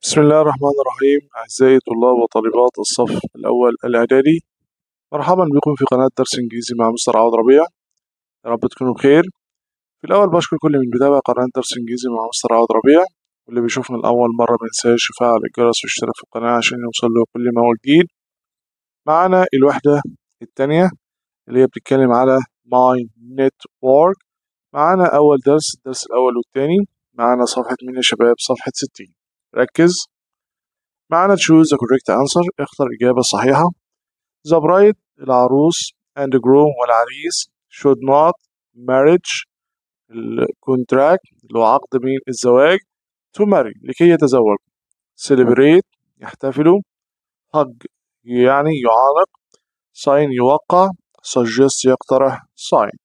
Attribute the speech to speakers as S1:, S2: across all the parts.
S1: بسم الله الرحمن الرحيم أعزائي طلاب وطالبات الصف الأول الإعدادي مرحبا بكم في قناة درس إنجليزي مع مستر عوض ربيع يا رب تكونوا بخير في الأول بشكر كل من بيتابع قناة درس إنجليزي مع مستر عوض ربيع واللي بيشوفنا لأول مرة مينساش يفعل الجرس ويشترك في القناة عشان يوصل له كل ما هو جديد معانا الوحدة التانية اللي هي بتتكلم على ماي نتورك معانا أول درس الدرس الأول والتاني معانا صفحة مين يا شباب صفحة ستين ركز معنا choose the correct answer اختر الإجابة الصحيحة the bride العروس and the groom والعريس should not marriage الكونتراكت اللي هو عقد من الزواج to marry لكي يتزوج celebrate يحتفلوا hug يعني يعانق sign يوقع suggest يقترح sign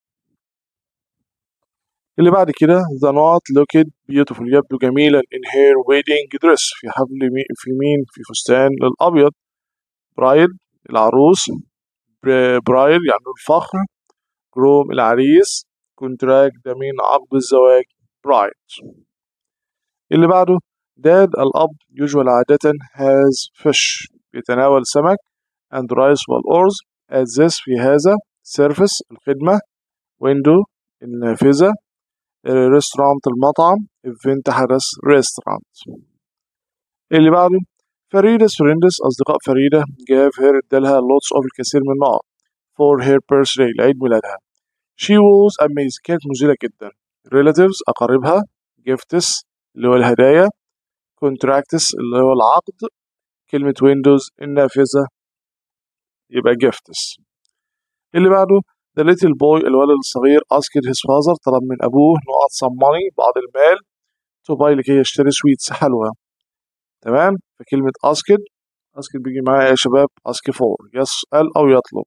S1: اللي بعد كده the not looked beautiful يبدو جميلا in her wedding dress في حفل مي في مين في فستان الأبيض bride العروس برايد يعني الفخر groom العريس contract ده مين عقد الزواج bride اللي بعده dad الأب usual عادة has fish يتناول سمك and rice والأرز at this في هذا service الخدمة window النافذة ريستورانت المطعم ايفنت حدث ريستورانت اللي بعده فريدة فريندس أصدقاء فريدة جاف هير ادالها لوتس أوف الكثير من النقط for her birthday لعيد ميلادها she was amazing كانت مذهلة جدا relatives أقاربها gifts اللي هو الهدايا contracts اللي هو العقد كلمة ويندوز النافذة يبقى gifts اللي بعده The little boy الولد الصغير asked his father طلب من أبوه نقط some money بعض المال to buy لكي يشتري سويتس حلوى تمام فكلمة asked asked بيجي معايا يا شباب ask for يسأل أو يطلب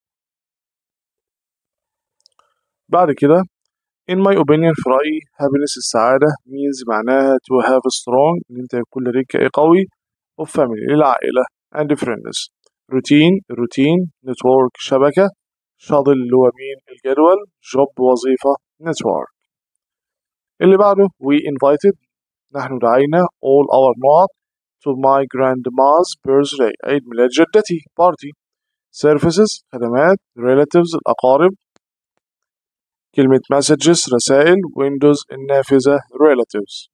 S1: بعد كده in my opinion في رأيي happiness السعادة means معناها to have strong إن أنت يكون لديك قوي of family للعائلة and friends routine routine network شبكة شاطل اللي هو مين الجدول جوب وظيفة نتورك اللي بعده we invited نحن دعينا all our not to my grandma's birthday عيد ميلاد جدتي party services خدمات relatives الأقارب كلمة messages رسائل windows النافذة relatives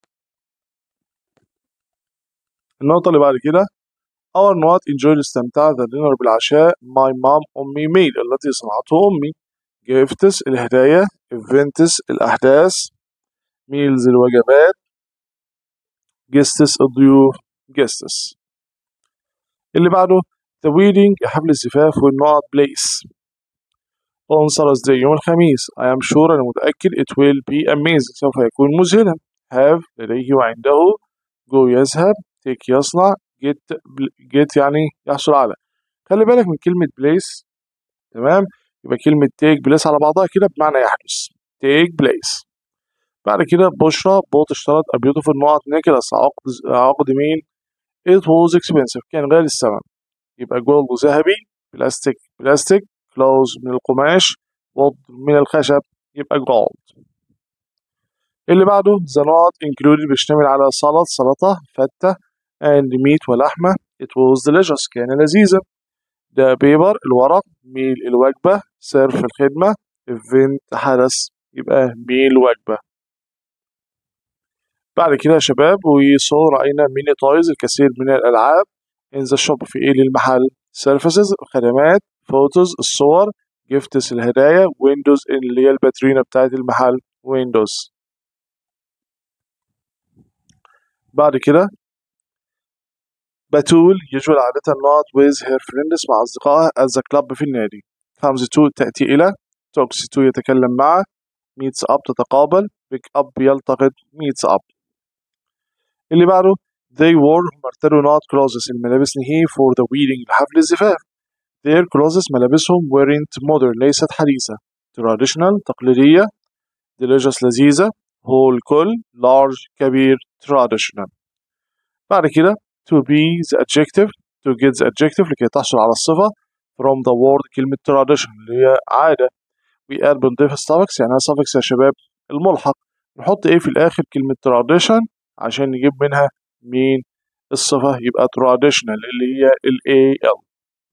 S1: النقطة اللي بعد كده Our not enjoy استمتع the dinner بالعشاء my mom أمي made التي صنعته أمي gifts الهدايا events الأحداث meals الوجبات guests الضيوف guests اللي بعده the wedding حفل الزفاف والنقط place on Thursday يوم الخميس I am sure أنا متأكد it will be amazing سوف يكون مذهلا have لديه وعنده go يذهب take يصنع get get يعني يحصل على خلي بالك من كلمة place تمام يبقى كلمة take place على بعضها كده بمعنى يحدث take place بعد كده بشرى بوت اشترت a beautiful نقط necklace عقد عقد مين it was expensive كان غالي الثمن يبقى جولد ذهبي بلاستيك بلاستيك كلوز من القماش وود من الخشب يبقى جولد اللي بعده the not included بيشتمل على سلطة سلطة فتة and meat ولحمة it was delicious كان لذيذا the paper الورق meal الوجبة serve الخدمة event حدث يبقى meal وجبة بعد كده يا شباب وصور رأينا ميني تويز الكثير من الألعاب in the shop في إيه للمحل services الخدمات photos الصور gifts الهدايا windows اللي هي الباترينا بتاعت المحل windows بعد كده بتول يجول عادة not with her friends مع أصدقائها at the club في النادي comes to تأتي إلى talks to يتكلم مع meets up تتقابل pick up يلتقط meets up اللي بعده they wore هم ارتدوا not clothes الملابس نهي for the wedding لحفل الزفاف their clothes ملابسهم weren't modern ليست حديثة traditional تقليدية delicious لذيذة whole كل large كبير traditional بعد كده to be the adjective to get the adjective لكي تحصل على الصفة from the word كلمة tradition اللي هي عادة we add بنضيف suffix يعني suffix يا شباب الملحق نحط ايه في الآخر كلمة tradition عشان نجيب منها مين الصفة يبقى traditional اللي هي ال AL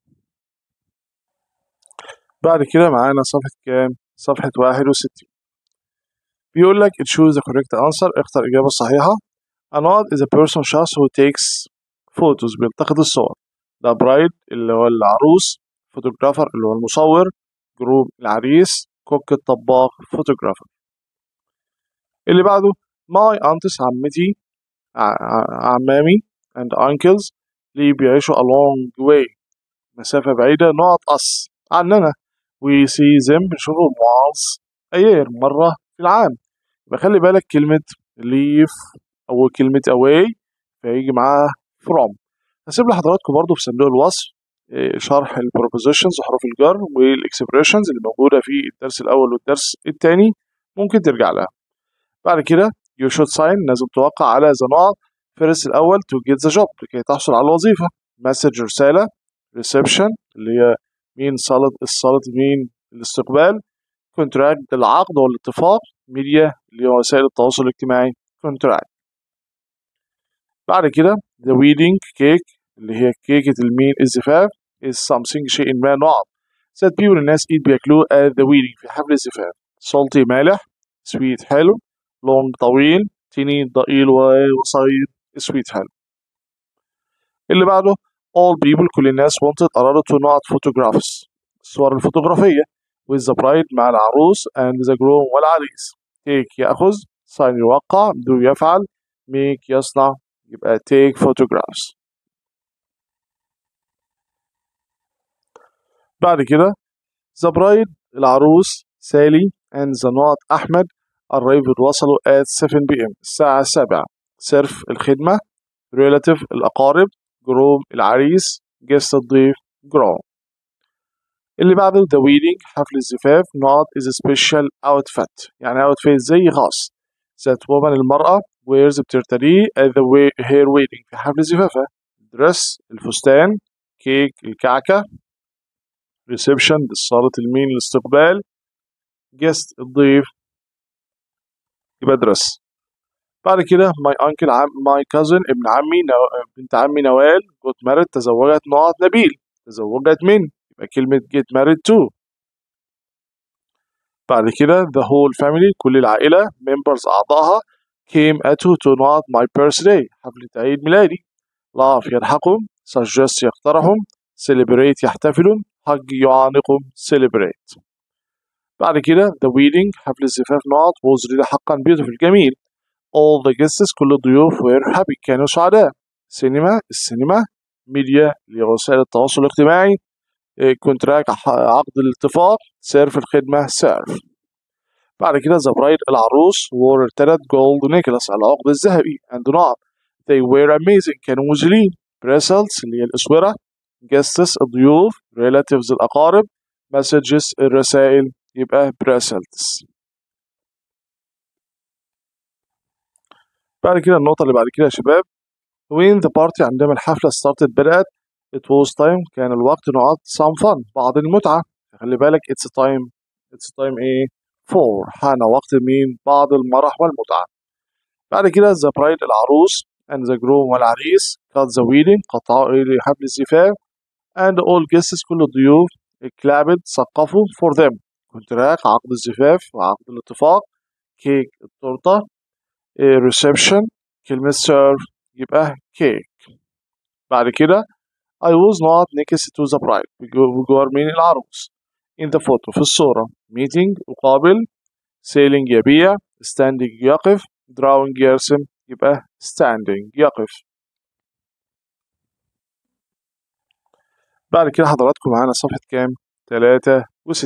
S1: بعد كده معانا صفحة كام؟ صفحة واحد وستين بيقول لك choose the correct answer اختر إجابة صحيحة Anod is a person شخص who takes photos بيلتقط الصور The bride اللي هو العروس photographer اللي هو المصور جروب العريس كوك الطباخ photographer اللي بعده my aunts عمتي عمامي and uncles اللي بيعيشوا a long way مسافة بعيدة not us عننا we see them بنشوفهم once a year مرة في العام يبقى خلي بالك كلمة leave أو كلمة away فيجي معاها from هسيب لحضراتكم برضو في صندوق الوصف شرح البروبوزيشنز وحروف الجر والاكسبريشنز اللي موجودة في الدرس الأول والدرس الثاني ممكن ترجع لها بعد كده you should sign لازم توقع على the not first الأول to get the job لكي تحصل على الوظيفة message رسالة reception اللي هي مين صالة الصالة مين الاستقبال contract العقد والاتفاق media اللي هو وسائل التواصل الاجتماعي contract بعد كده the wedding cake اللي هي كيكة المين الزفاف is something شيء ما نوع that people الناس eat بياكلوه at the wedding في حفل الزفاف salty مالح sweet حلو long طويل تنين ضئيل وصغير sweet حلو اللي بعده all people كل الناس wanted أرادوا to not photographs الصور الفوتوغرافية with the bride مع العروس and the groom والعريس take يأخذ sign يوقع do يفعل make يصنع يبقى take photographs بعد كده the bride العروس سالي and the not أحمد arrived وصلوا at 7 p.m. الساعة 7 سيرف الخدمة relative الأقارب جروم العريس guest الضيف جروم اللي بعده the wedding حفل الزفاف not is a special outfit يعني outfit زي خاص that woman المرأة wears بترتديه at the way her wedding في حفل زفافها dress الفستان كيك الكعكة reception صالة المين الاستقبال guest الضيف يبقى dress بعد كده my uncle عم my cousin ابن عمي نو... بنت عمي نوال got married تزوجت نقط نبيل تزوجت من يبقى كلمة get married to بعد كده the whole family كل العائلة members أعضائها came at to not my birthday حفلة عيد ميلادي laugh يضحكوا suggest يقترحوا celebrate يحتفلوا hug يعانقوا celebrate بعد كده the wedding حفل الزفاف نقط was really حقا beautiful جميل all the guests كل الضيوف were happy كانوا سعداء سينما السينما ميديا لوسائل التواصل الاجتماعي كونتراك عقد الاتفاق سيرف الخدمة سيرف بعد كده ذا برايد العروس wore ارتدت جولد نيكلاس العقد الذهبي and not they were amazing كانوا مذهلين bracelets اللي هي الأسورة guests الضيوف relatives الأقارب messages الرسائل يبقى bracelets بعد كده النقطة اللي بعد كده يا شباب when the party عندما الحفلة started بدأت it was time كان الوقت نقط some fun بعض المتعة خلي بالك it's time it's time ايه for حان وقت مين بعض المرح والمتعة بعد كده the bride العروس and the groom والعريس cut the wedding قطعوا حفل الزفاف and all guests كل الضيوف clapped سقفوا for them كونتراك عقد الزفاف وعقد الاتفاق كيك التورتة reception كلمة serve يبقى كيك بعد كده I was not next to the bride بجوار مين العروس in the photo في الصورة meeting أقابل sailing يبيع standing يقف drawing يرسم يبقى standing يقف بعد كده حضراتكم معانا صفحة كام؟ 63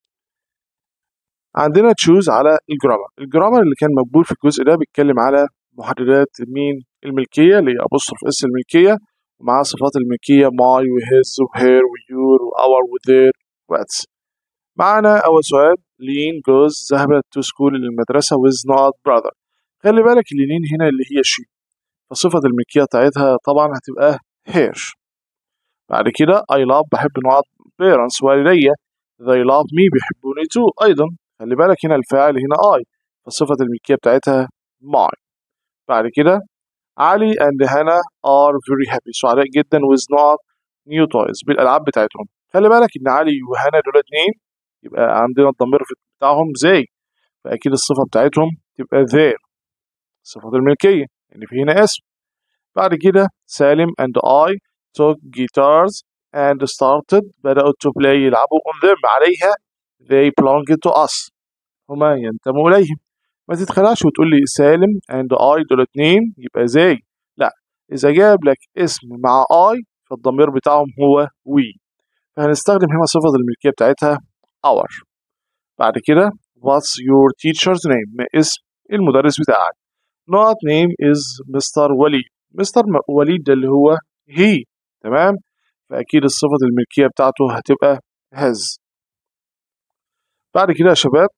S1: عندنا تشوز على الجرامر الجرامر اللي كان مقبول في الجزء ده بيتكلم على محددات مين الملكية اللي هي أبوستروف اس الملكية ومعاه صفات الملكية ماي وهيز وهير ويور وأور وذير واتس معانا أول سؤال لين جوز ذهبت تو سكول للمدرسة with not brother خلي بالك اللين هنا اللي هي شي فصفة الملكية بتاعتها طبعا هتبقى هير بعد كده I love بحب not parents والدي they love me بيحبوني too أيضا خلي بالك هنا الفاعل هنا I فصفة الملكية بتاعتها my بعد كده علي and هنا are very happy سعداء جدا with not new toys بالألعاب بتاعتهم خلي بالك إن علي وهنا دول اتنين يبقى عندنا الضمير بتاعهم زي فأكيد الصفة بتاعتهم تبقى their صفة الملكية يعني في هنا اسم بعد كده سالم and I took guitars and started بدأوا to play يلعبوا on them عليها they belong to us هما ينتموا إليهم ما تتخلعش وتقول لي سالم and I دول اتنين يبقى زي لا إذا جاب لك اسم مع I فالضمير بتاعهم هو we فهنستخدم هنا صفة الملكية بتاعتها our بعد كده what's your teacher's name ما اسم المدرس بتاعك not name is مستر وليد مستر وليد ده اللي هو he تمام فأكيد الصفة الملكية بتاعته هتبقى has بعد كده يا شباب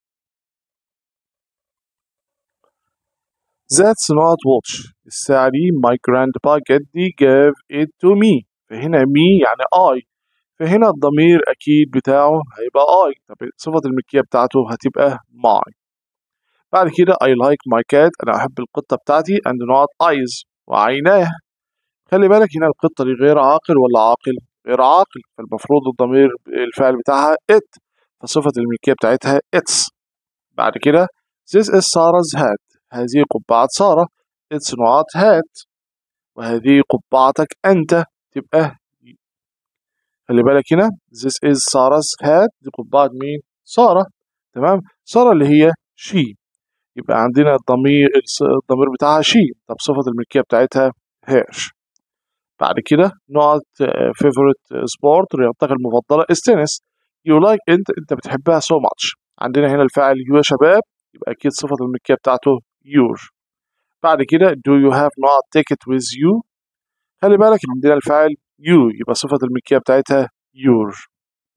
S1: That's not watch الساعة دي my grandpa جدي gave it to me فهنا me يعني I فهنا الضمير أكيد بتاعه هيبقى I طب صفة الملكية بتاعته هتبقى my بعد كده I like my cat أنا أحب القطة بتاعتي and not eyes وعيناه خلي بالك هنا القطة دي غير عاقل ولا عاقل غير عاقل فالمفروض الضمير الفعل بتاعها it فصفة الملكية بتاعتها it's بعد كده this is Sarah's hat هذه قبعة سارة it's not hat وهذه قبعتك أنت تبقى خلي بالك هنا this is Sarah's hat دي قبعة مين سارة تمام سارة اللي هي she يبقى عندنا الضمير الضمير بتاعها she طب صفة الملكية بتاعتها hers بعد كده not favorite sport رياضتك المفضلة is tennis you like انت انت بتحبها so much عندنا هنا الفاعل you يا شباب يبقى اكيد صفة الملكية بتاعته your بعد كده do you have not ticket with you خلي بالك عندنا الفاعل you يبقى صفة الملكية بتاعتها your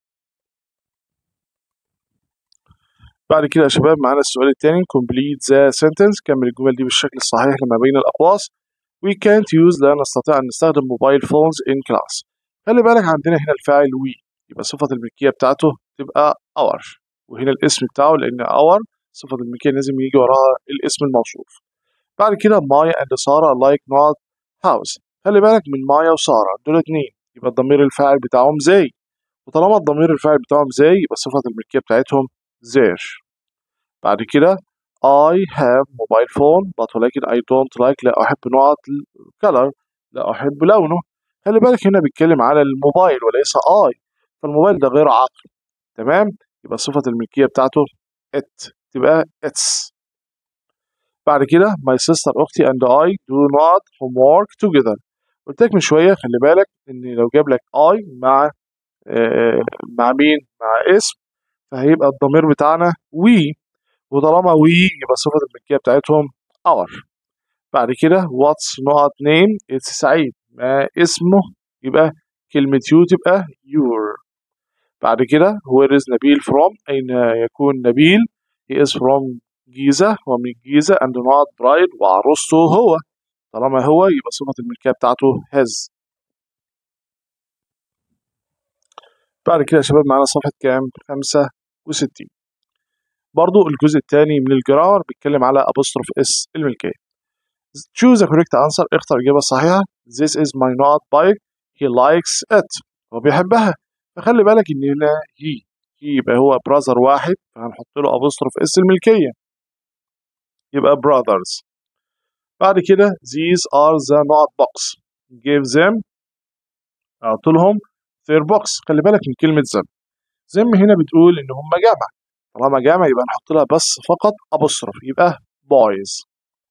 S1: بعد كده يا شباب معانا السؤال الثاني complete the sentence كمل الجمل دي بالشكل الصحيح لما بين الأقواس we can't use لا نستطيع أن نستخدم موبايل phones in class خلي بالك عندنا هنا الفاعل we يبقى صفة الملكية بتاعته تبقى our وهنا الاسم بتاعه لأن our صفة الملكية لازم يجي وراها الاسم الموصوف بعد كده مايا and سارة like not house خلي بالك من مايا وسارة دول اتنين يبقى الضمير الفاعل بتاعهم زي وطالما الضمير الفاعل بتاعهم زي يبقى صفة الملكية بتاعتهم their بعد كده I have mobile phone but ولكن I don't like لا أحب نوع color لا أحب لونه خلي بالك هنا بيتكلم على الموبايل وليس I فالموبايل ده غير عاقل تمام يبقى صفة الملكية بتاعته it تبقى it's بعد كده my sister أختي and I do not homework together قلت لك من شوية خلي بالك إن لو جاب لك I مع آه مع مين مع اسم فهيبقى الضمير بتاعنا we وطالما we يبقى صفة الملكية بتاعتهم our بعد كده what's not name it's سعيد ما اسمه يبقى كلمة you تبقى your بعد كده where is نبيل from أين يكون نبيل he is from جيزة ومن جيزة and not bride وعروسته هو طالما هو يبقى صفة الملكية بتاعته his بعد كده يا شباب معانا صفحة كام؟ خمسة وستين برضو الجزء الثاني من الجرامر بيتكلم على apostrophe اس الملكية choose the correct answer اختر الإجابة الصحيحة this is my not bike he likes it هو بيحبها فخلي بالك إن هنا he he يبقى هو brother واحد فهنحط له apostrophe اس الملكية يبقى brothers بعد كده these are the not box give them أعطوا لهم their box خلي بالك من كلمة them them هنا بتقول إن هم جمع طالما جمع يبقى نحط لها بس فقط apostrophe يبقى boys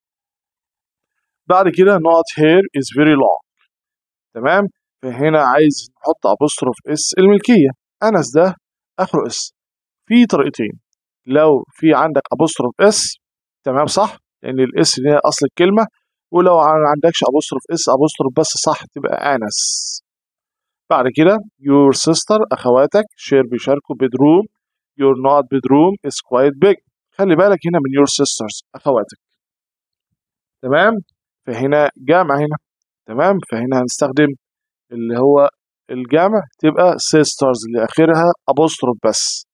S1: بعد كده not here is very long تمام فهنا عايز نحط apostrophe اس الملكية أنس ده آخره اس في طريقتين لو في عندك apostrophe اس تمام صح لأن الاس دي أصل الكلمة ولو ما عندكش apostrophe اس apostrophe بس صح تبقى أنس بعد كده your sister أخواتك share بيشاركوا bedroom your not bedroom is quite big خلي بالك هنا من your sisters أخواتك تمام فهنا جامع هنا تمام فهنا هنستخدم اللي هو الجمع تبقى sisters اللي آخرها apostrophe بس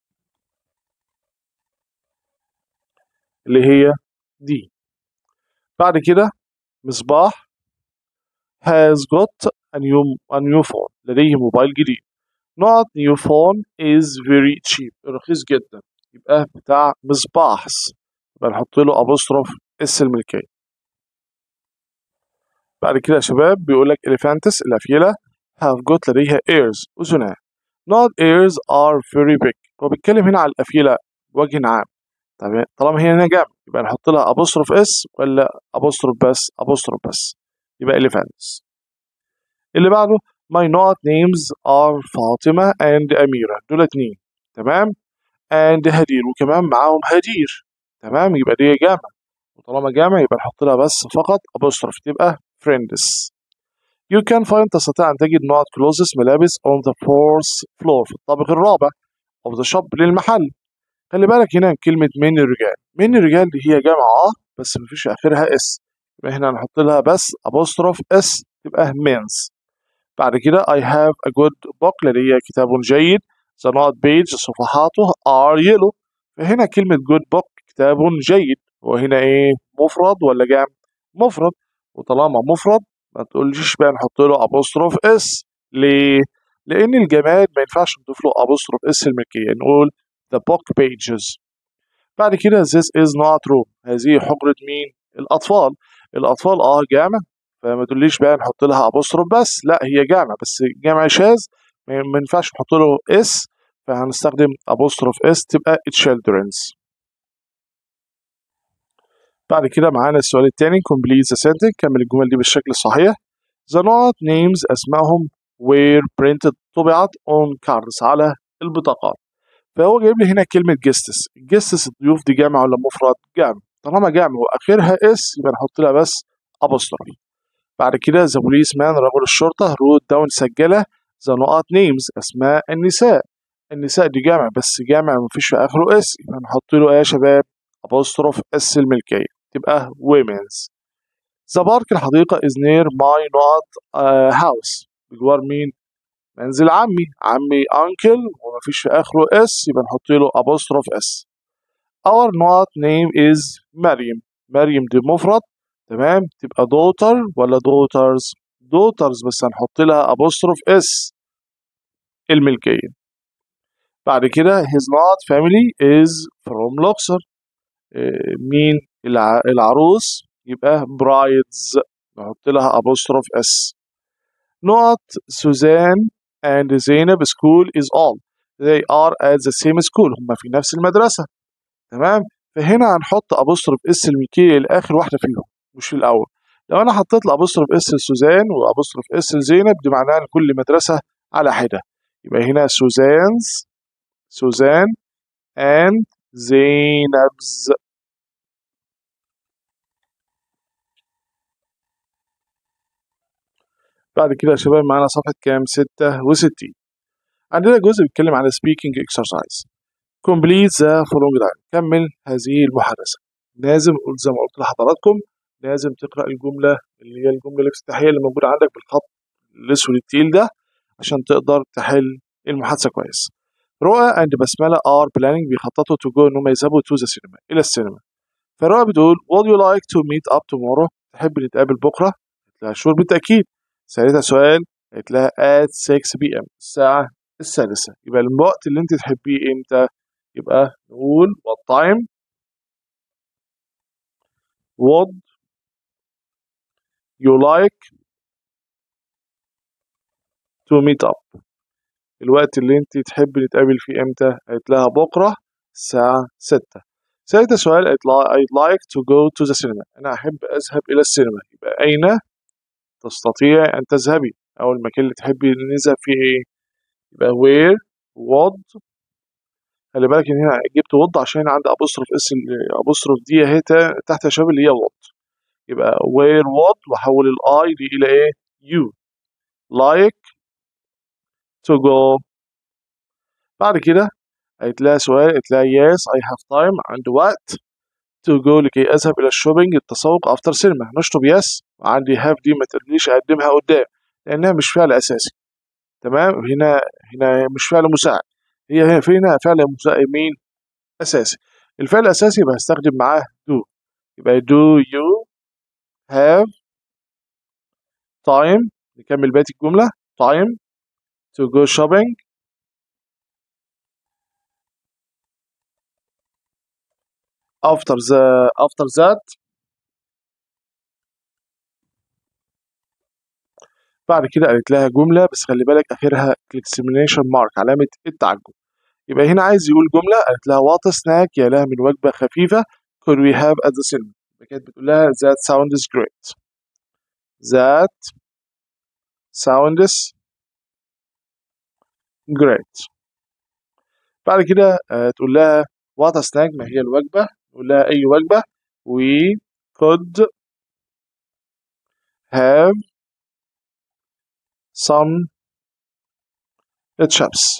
S1: اللي هي دي بعد كده مصباح has got a new, a new phone لديه موبايل جديد not new phone is very cheap رخيص جدا يبقى بتاع مصباح يبقى نحط له apostrophe اس الملكية بعد كده يا شباب بيقول لك elephants الأفيلة have got لديها ears أذنان not ears are very big هو بيتكلم هنا على الأفيلة بوجه عام طب طالما هي هنا جمع يبقى نحط لها أبوستروف اس ولا أبوستروف بس أبوستروف بس يبقى elephants اللي بعده my not names are فاطمة and أميرة دول اتنين تمام and هدير وكمان معاهم هدير تمام يبقى دي جامع وطالما جامع يبقى نحط لها بس فقط أبوستروف تبقى friends You can find تستطيع أن تجد نوع clothes ملابس on the fourth floor في الطابق الرابع of the shop للمحل خلي بالك هنا كلمة من الرجال من الرجال دي هي جامعة اه بس مفيش آخرها اس يبقى هنا نحط لها بس apostrophe اس تبقى men's بعد كده I have a good book لدي كتاب جيد the not page صفحاته are yellow فهنا كلمة good book كتاب جيد وهنا ايه مفرد ولا جمع مفرد وطالما مفرد ما تقوليش بقى نحط له apostrophe اس ليه لان الجماد ما ينفعش نضيف له apostrophe اس الملكيه نقول the book pages بعد كده this is not room هذه حجرة مين الأطفال الأطفال اه جامع فما تقوليش بقى نحط لها apostrophe بس لا هي جامع بس جامع شاذ ما ينفعش نحط له اس فهنستخدم apostrophe اس تبقى children's بعد كده معانا السؤال الثاني complete the sentence كمل الجمل دي بالشكل الصحيح the not names أسمائهم were printed طبعت on cards على البطاقات فهو جايب لي هنا كلمة جستس الجستس الضيوف دي جامع ولا مفرد جامع طالما جامع وآخرها اس يبقى نحط لها بس apostrophe بعد كده ذا بوليس مان رجل الشرطة رود داون سجلة ذا نقط نيمز أسماء النساء النساء دي جامع بس جامع مفيش في آخره اس يبقى نحط له إيه يا شباب apostrophe اس الملكية تبقى women's ذا بارك الحديقة is near my not uh, house بجوار مين؟ منزل عمي عمي uncle ومفيش في آخره اس يبقى نحط له apostrophe اس our not name is مريم مريم دي مفرد تمام تبقى daughter ولا daughters daughters بس هنحط لها apostrophe اس الملكية بعد كده his not family is from Luxor مين الع... العروس يبقى brides نحط لها apostrophe اس not Suzanne and Zainab school is all they are at the same school هم في نفس المدرسة تمام فهنا هنحط apostrophe اس الملكية لآخر واحدة فيهم مش في الأول لو أنا حطيت الابوستروف اس لسوزان وابوستروف اس لزينب دي معناها إن كل مدرسة على حدة يبقى هنا سوزانز سوزان and زينبز بعد كده يا شباب معانا صفحة كام؟ ستة وستين عندنا جزء بيتكلم على speaking exercise complete the following line كمل هذه المحادثة لازم زي ما قلت لحضراتكم لازم تقرأ الجملة اللي هي الجملة الافتتاحية اللي موجودة عندك بالخط الأسود التقيل ده عشان تقدر تحل المحادثة كويس رؤى اند بسملة ار بلاننج بيخططوا تو جو انهم يذهبوا تو ذا سينما الى السينما فرؤى بتقول would you like to meet up tomorrow تحب نتقابل بكره؟ قالت لها شور بالتأكيد سألتها سؤال قالت لها at 6 p.m. الساعة السادسة يبقى الوقت اللي انت تحبيه امتى؟ يبقى نقول what time would you like to meet up الوقت اللي انت تحب نتقابل فيه امتى قالت لها بكرة الساعة ستة سألتها سؤال قالت لها I'd like to go to the cinema أنا أحب أذهب إلى السينما يبقى أين تستطيع أن تذهبي أو المكان اللي تحبي نذهب فيه إيه يبقى where would خلي بالك إن هنا جبت would عشان عندي أبوستروف اس أبوستروف دي اهي تحت يا شباب اللي هي would يبقى where would وأحول الآي دي إلى إيه you like to go بعد كده قالت لها سؤال قالت لها yes I have time عندي وقت to go لكي أذهب إلى الشوبينج التسوق أفتر سينما نشطب yes وعندي have دي ما تقدريش أقدمها قدام لأنها مش فعل أساسي تمام هنا هنا مش فعل مساعد هي هنا فينا فعل مساعد مين أساسي الفعل الأساسي يبقى هستخدم معاه do يبقى do you have time نكمل بقية الجملة time to go shopping after the after that بعد كده قالت لها جملة بس خلي بالك آخرها exclamation mark علامة التعجب يبقى هنا عايز يقول جملة قالت لها what a snack يا لها من وجبة خفيفة could we have at the cinema يبقى كانت بتقول لها that sounds great that sounds great بعد كده آه، تقول لها what a snack ما هي الوجبة تقول لها أي وجبة we could have some chips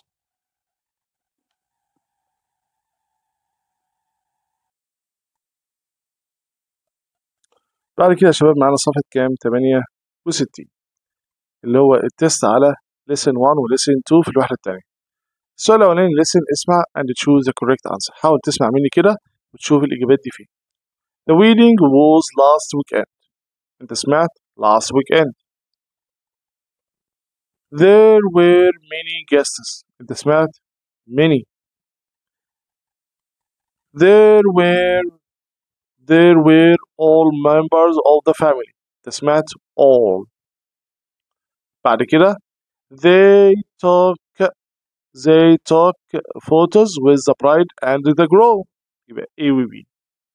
S1: بعد كده يا شباب معانا صفحة كام 68 اللي هو التست على lesson 1 و lesson 2 في الوحدة التانية السؤال الأولاني listen اسمع and choose the correct answer حاول تسمع مني كده وتشوف الإجابات دي فين The wedding was last weekend أنت سمعت last weekend There were many guests أنت سمعت many There were There were all members of the family أنت سمعت all بعد كده They took They took photos with the bride and the groom يبقى A و B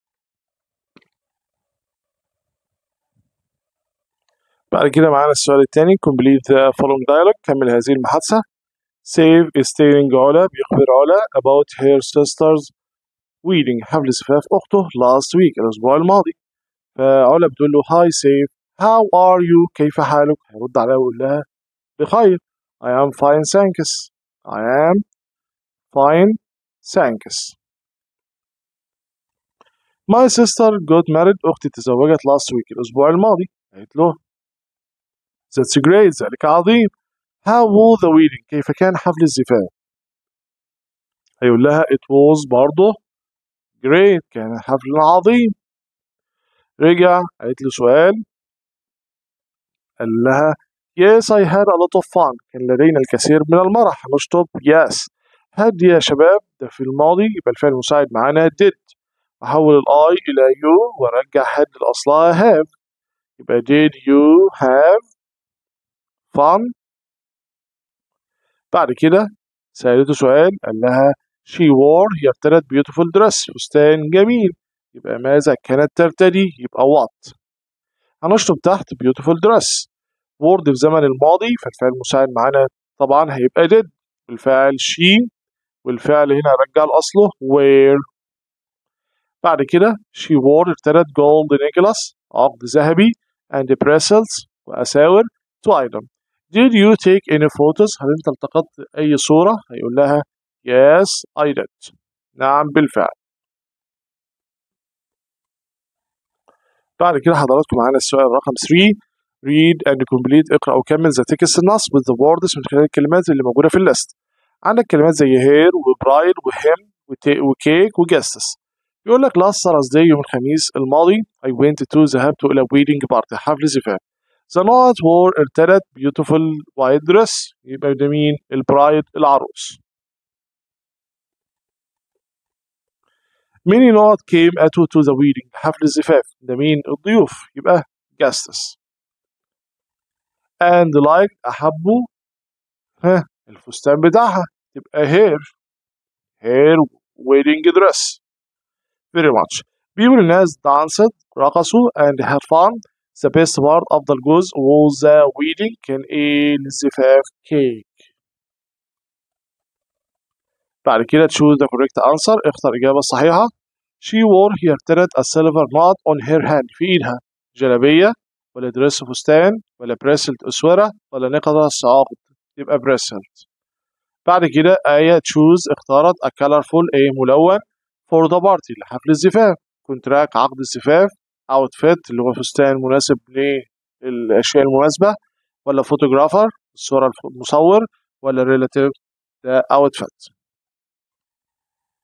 S1: بعد كده معانا السؤال الثاني complete the following dialogue كمل هذه المحادثة Save is telling علا بيخبر علا about her sister's wedding حفل زفاف أخته last week الأسبوع الماضي فعلا بتقول له hi Save how are you كيف حالك هيرد عليها ويقول لها بخير I am fine thanks I am fine thanks My sister got married أختي تزوجت last week الأسبوع الماضي قالت له That's great ذلك عظيم How was the wedding كيف كان حفل الزفاف هيقول لها it was برضه great كان حفل عظيم رجع قالت له سؤال قال لها yes I had a lot of fun كان لدينا الكثير من المرح نشطب yes had يا شباب ده في الماضي يبقى الفعل المساعد معانا did أحول الآي إلى you وأرجع had لأصلها have يبقى did you have fun بعد كده سألته سؤال قال لها she wore هي ارتدت beautiful dress فستان جميل يبقى ماذا كانت ترتدي يبقى what هنشطب تحت beautiful dress word في زمن الماضي فالفعل المساعد معانا طبعا هيبقى did الفاعل she والفعل هنا رجع لأصله where بعد كده she wore ارتدت gold necklace عقد ذهبي and bracelets وأساور to item did you take any photos هل انت التقطت اي صورة هيقول لها yes I did نعم بالفعل بعد كده حضراتكم معانا السؤال رقم 3 read and complete اقرأ وكمل the text النص with the words من خلال الكلمات اللي موجودة في الليست عندك كلمات زي هير وبرايد وهم وكيك وجاستس يقول لك last Thursday يوم الخميس الماضي I went to ذهبت إلى wedding party حفل زفاف The night wore ارتدت beautiful white dress يبقى ده مين البرايد العروس many not came at to the wedding حفل الزفاف ده مين الضيوف يبقى guests and like أحبوا ها الفستان بتاعها تبقى hair hair wedding dress very much people الناس danced رقصوا and had fun the best part أفضل جزء was the wedding كان إيه الزفاف كيك بعد كده choose the correct answer اختر الإجابة الصحيحة she wore هي ارتدت a silver knot on her hand في إيدها جلابية ولا دريس فستان ولا بريسلت أسورة ولا نقطة عقد يبقى بريسلت بعد كده آية choose اختارت a colorful ايه ملون for the party لحفل الزفاف كونتراك عقد الزفاف outfit اللي هو فستان مناسب للأشياء المناسبة ولا photographer الصورة المصور ولا relative ده outfit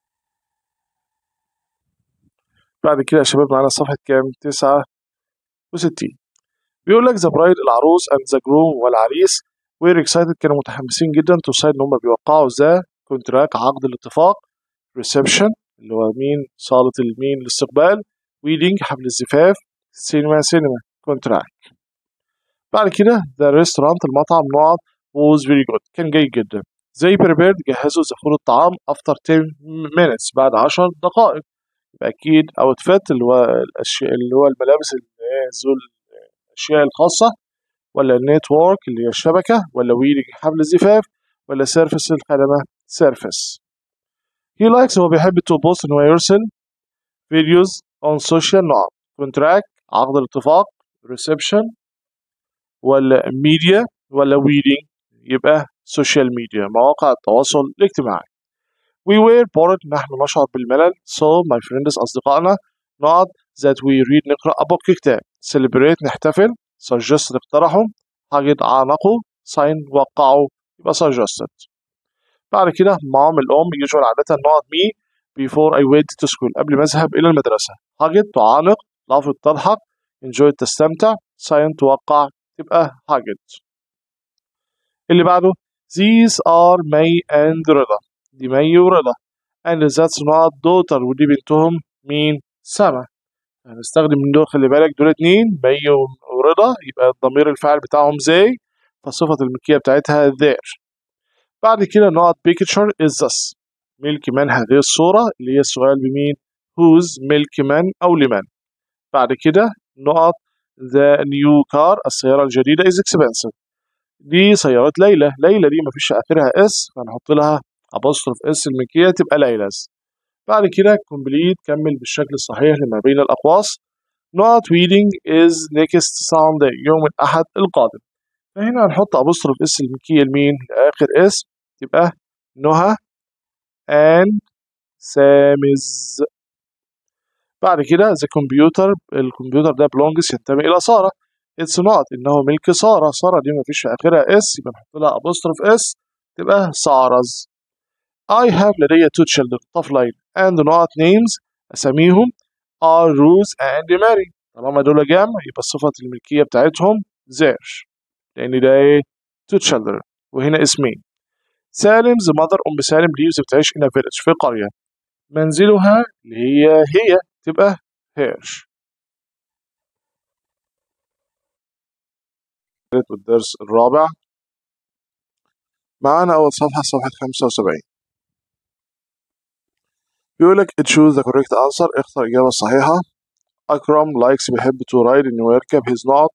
S1: بعد كده يا شباب معانا صفحة كام تسعة وستين بيقول لك ذا برايد العروس اند ذا جروم والعريس وير اكسايتد كانوا متحمسين جدا تو ساين ان هم بيوقعوا ذا كونتراك عقد الاتفاق ريسبشن اللي هو مين صالة المين الاستقبال ويدنج حفل الزفاف سينما سينما كونتراك بعد كده ذا ريستورانت المطعم نقط was very good كان جيد جدا زي prepared جهزوا زفور الطعام after 10 minutes بعد 10 دقائق يبقى أكيد outfit اللي هو الأشياء اللي هو الملابس اللي هي ذو الأشياء الخاصة ولا النتورك اللي هي الشبكة ولا ويدنج حفل الزفاف ولا سيرفيس الخدمة سيرفيس he likes هو بيحب تو بوست إن هو يرسل فيديوز on social نقط contract عقد الاتفاق reception ولا ميديا ولا ويدنج يبقى سوشيال ميديا مواقع التواصل الاجتماعي we were bored نحن نشعر بالملل so my friends أصدقائنا نقط that we read نقرأ a book كتاب celebrate نحتفل suggest اقترحوا حاجة عانقوا sign وقعوا يبقى suggested بعد كده مام الأم يجول عادة نقط me before I went to school قبل ما أذهب إلى المدرسة حاجة تعانق لفظ تضحك enjoy تستمتع sign توقع تبقى حاجة اللي بعده these are May and رضا دي مي ورضا and that's not daughter ودي بنتهم مين سما هنستخدم من دول خلي بالك دول اتنين مي ورضا يبقى الضمير الفاعل بتاعهم زي فصفة الملكية بتاعتها there بعد كده نقط picture is this ملك من هذه الصورة اللي هي السؤال بمين whose ملك من أو لمن بعد كده نقط the new car السيارة الجديدة is expensive دي سيارة ليلى ليلى دي مفيش آخرها اس فهنحط لها أبوستروف اس الملكية تبقى ليلز بعد كده complete كمل بالشكل الصحيح لما بين الأقواس not reading is next Sunday يوم الأحد القادم فهنا هنحط أبوستروف اس الملكية لمين لآخر اس تبقى نهى and سامز بعد كده the computer الكمبيوتر ده belongs ينتمي إلى سارة اتس نوت انه ملك ساره ساره دي مفيش في اخرها اس يبقى نحط لها ابوستروف اس تبقى سارز I have لدي two children طفلين and not names اساميهم are Ruth and Mary طالما دول جمع يبقى صفة الملكية بتاعتهم their لأن ده ايه two children وهنا اسمين سالم the mother أم سالم lives بتعيش in a village في قرية منزلها اللي هي هي تبقى هيرش الدرس الرابع معانا أول صفحة صفحة 75 بيقول لك choose the correct answer اختر الإجابة الصحيحة أكرم likes بيحب to ride إنه يركب his not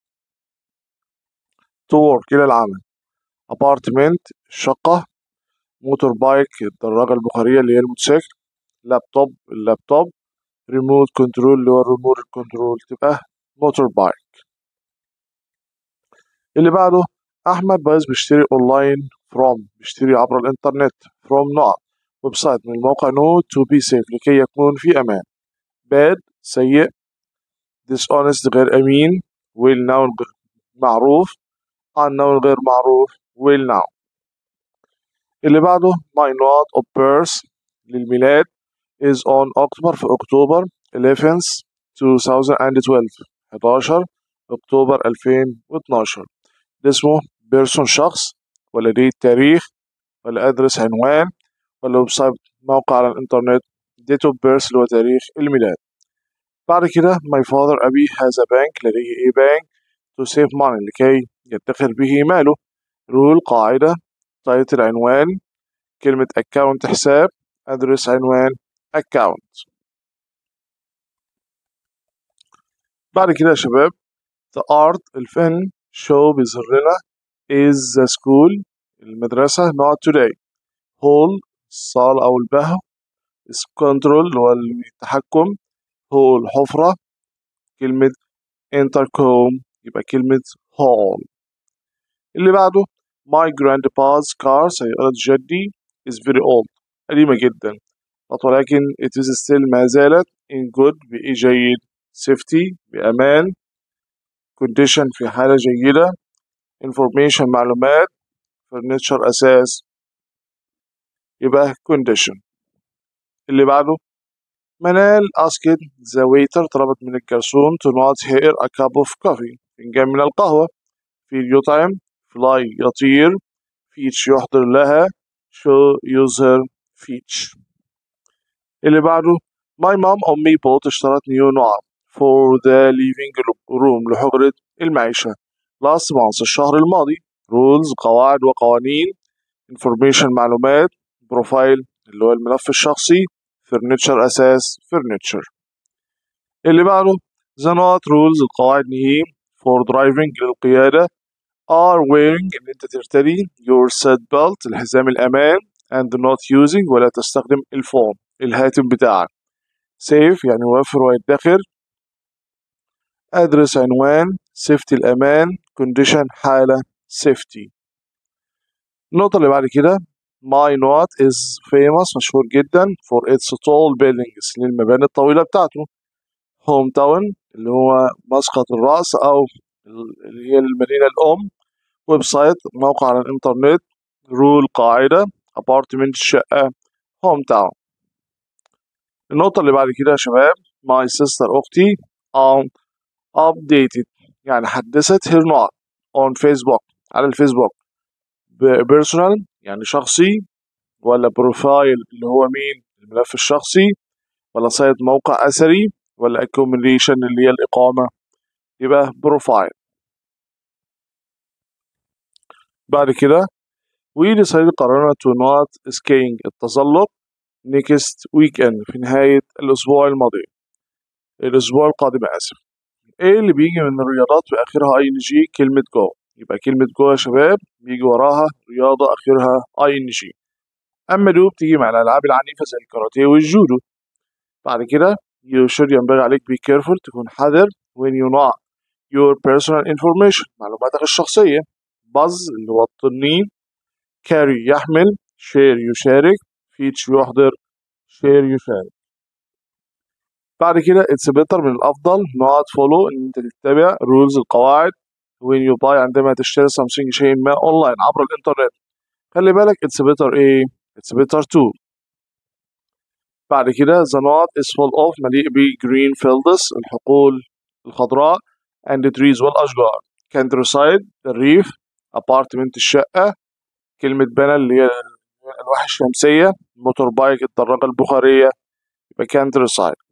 S1: to work إلى العمل apartment شقة موتور بايك الدراجة البخارية اللي هي الموتوسيكل لابتوب اللابتوب ريموت كنترول اللي هو الريموت كنترول تبقى موتور بايك اللي بعده احمد بايز بيشتري اونلاين فروم بيشتري عبر الانترنت فروم نوع ويب سايت من الموقع نو تو بي سيف لكي يكون في امان باد سيء dishonest غير امين ويل ناون معروف unknown غير معروف ويل ناون اللي بعده my note of birth للميلاد is on October في أكتوبر 11 2012 11 أكتوبر 2012 ده اسمه بيرسون شخص ولا ديت تاريخ ولا أدرس عنوان ولا ويب سايت موقع على الإنترنت date of birth اللي هو تاريخ الميلاد بعد كده my father أبي has a bank لديه a bank to save money لكي يدخر به ماله رول قاعدة تايتل عنوان كلمة account حساب أدرس عنوان account بعد كده يا شباب the art الفن show بيظهر لنا is the school المدرسة not today hall الصالة أو البهو is control اللي هو التحكم hall حفرة كلمة intercom يبقى كلمة hall اللي بعده my grandpa's car سيارة جدي is very old قديمة جدا ولكن it is still ما زالت in good بإيه جيد safety بأمان condition في حالة جيدة information معلومات furniture أساس يبقى condition اللي بعده منال asked the waiter طلبت من الجرسون to not here a cup of coffee فنجان من القهوة فيل يطعم fly يطير فيتش يحضر لها show user فيتش اللي بعده my mom أمي bought اشترت نيو نوع for the living room لحجرة المعيشة last month الشهر الماضي rules قواعد وقوانين information معلومات بروفايل اللي هو الملف الشخصي furniture أساس furniture اللي بعده the not rules القواعد نهي for driving للقيادة are wearing إن أنت ترتدي your seat belt الحزام الأمان and not using ولا تستخدم الفون الهاتف بتاعك safe يعني يوفر ويدخر address عنوان safety الأمان condition حالة safety النقطة اللي بعد كده my not is famous مشهور جدا for its tall buildings للمباني الطويلة بتاعته home town اللي هو مسقط الرأس أو اللي هي المدينة الأم ويب سايت موقع على الإنترنت رول قاعدة أبارتمنت شقة هوم تاون النقطة اللي بعد كده يا شباب my sister أختي um, updated يعني حدثت her not on Facebook على الفيسبوك بيرسونال يعني شخصي ولا بروفايل اللي هو مين الملف الشخصي ولا سايت موقع أثري ولا accommodation اللي هي الإقامة يبقى بروفايل بعد كده we decided قررنا to not skiing التزلق next weekend في نهاية الأسبوع الماضي الأسبوع القادم آسف إيه اللي بيجي من الرياضات وآخرها اي ان جي كلمة جو يبقى كلمة جو يا شباب بيجي وراها رياضة آخرها اي ان جي أما دو بتيجي مع الألعاب العنيفة زي الكاراتيه والجودو بعد كده you should ينبغي عليك be careful تكون حذر when you not your personal information معلوماتك الشخصية buzz اللي هو التنين carry يحمل share يشارك فيتش يحضر share يشارك بعد كده it's better من الأفضل not follow إن أنت تتبع rules القواعد when you buy عندما تشتري something شيء ما أونلاين عبر الإنترنت خلي بالك it's better إيه it's better to بعد كده the not is full of مليء ب green fields الحقول الخضراء and the trees والأشجار countryside الريف apartment الشقة كلمة بنا اللي هي الألواح الشمسية موتور بايك الدراجة البخارية يبقى countryside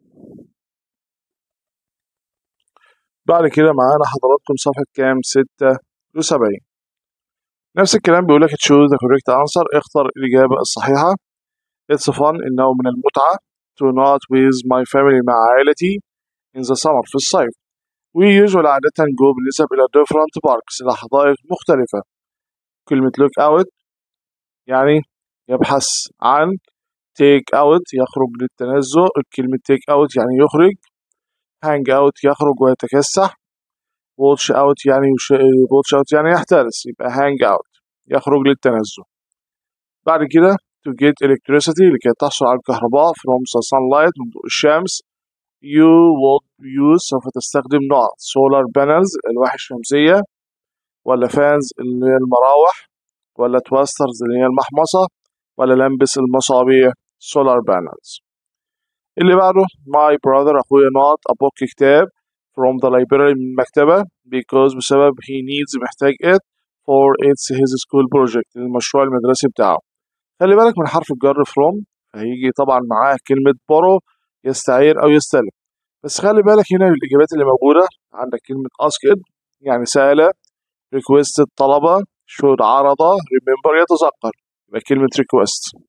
S1: بعد كده معانا حضراتكم صفحة كام ستة وسبعين نفس الكلام بيقول لك choose the correct answer اختر الإجابة الصحيحة It's fun إنه من المتعة to not with my family مع عائلتي in the summer في الصيف We usually عادة go بنذهب إلى different parks إلى حدائق مختلفة كلمة look out يعني يبحث عن take out يخرج للتنزه كلمة take out يعني يخرج hang out يخرج ويتكسح watch out يعني يش... watch out يعني يحترس يبقى hang out يخرج للتنزه بعد كده to get electricity لكي تحصل على الكهرباء from the sunlight من ضوء الشمس you would use سوف تستخدم نوع solar panels الألواح الشمسية ولا fans اللي هي المراوح ولا توسترز اللي هي المحمصة ولا لمبس المصابيح solar panels اللي بعده my brother أخويا not a book كتاب from the library من المكتبة because بسبب he needs محتاج it for it's his school project المشروع المدرسي بتاعه خلي بالك من حرف الجر from هيجي طبعا معاه كلمة borrow يستعير أو يستلم بس خلي بالك هنا الإجابات اللي موجودة عندك كلمة asked يعني سأل requested طلب should عرض remember يتذكر يبقى كلمة request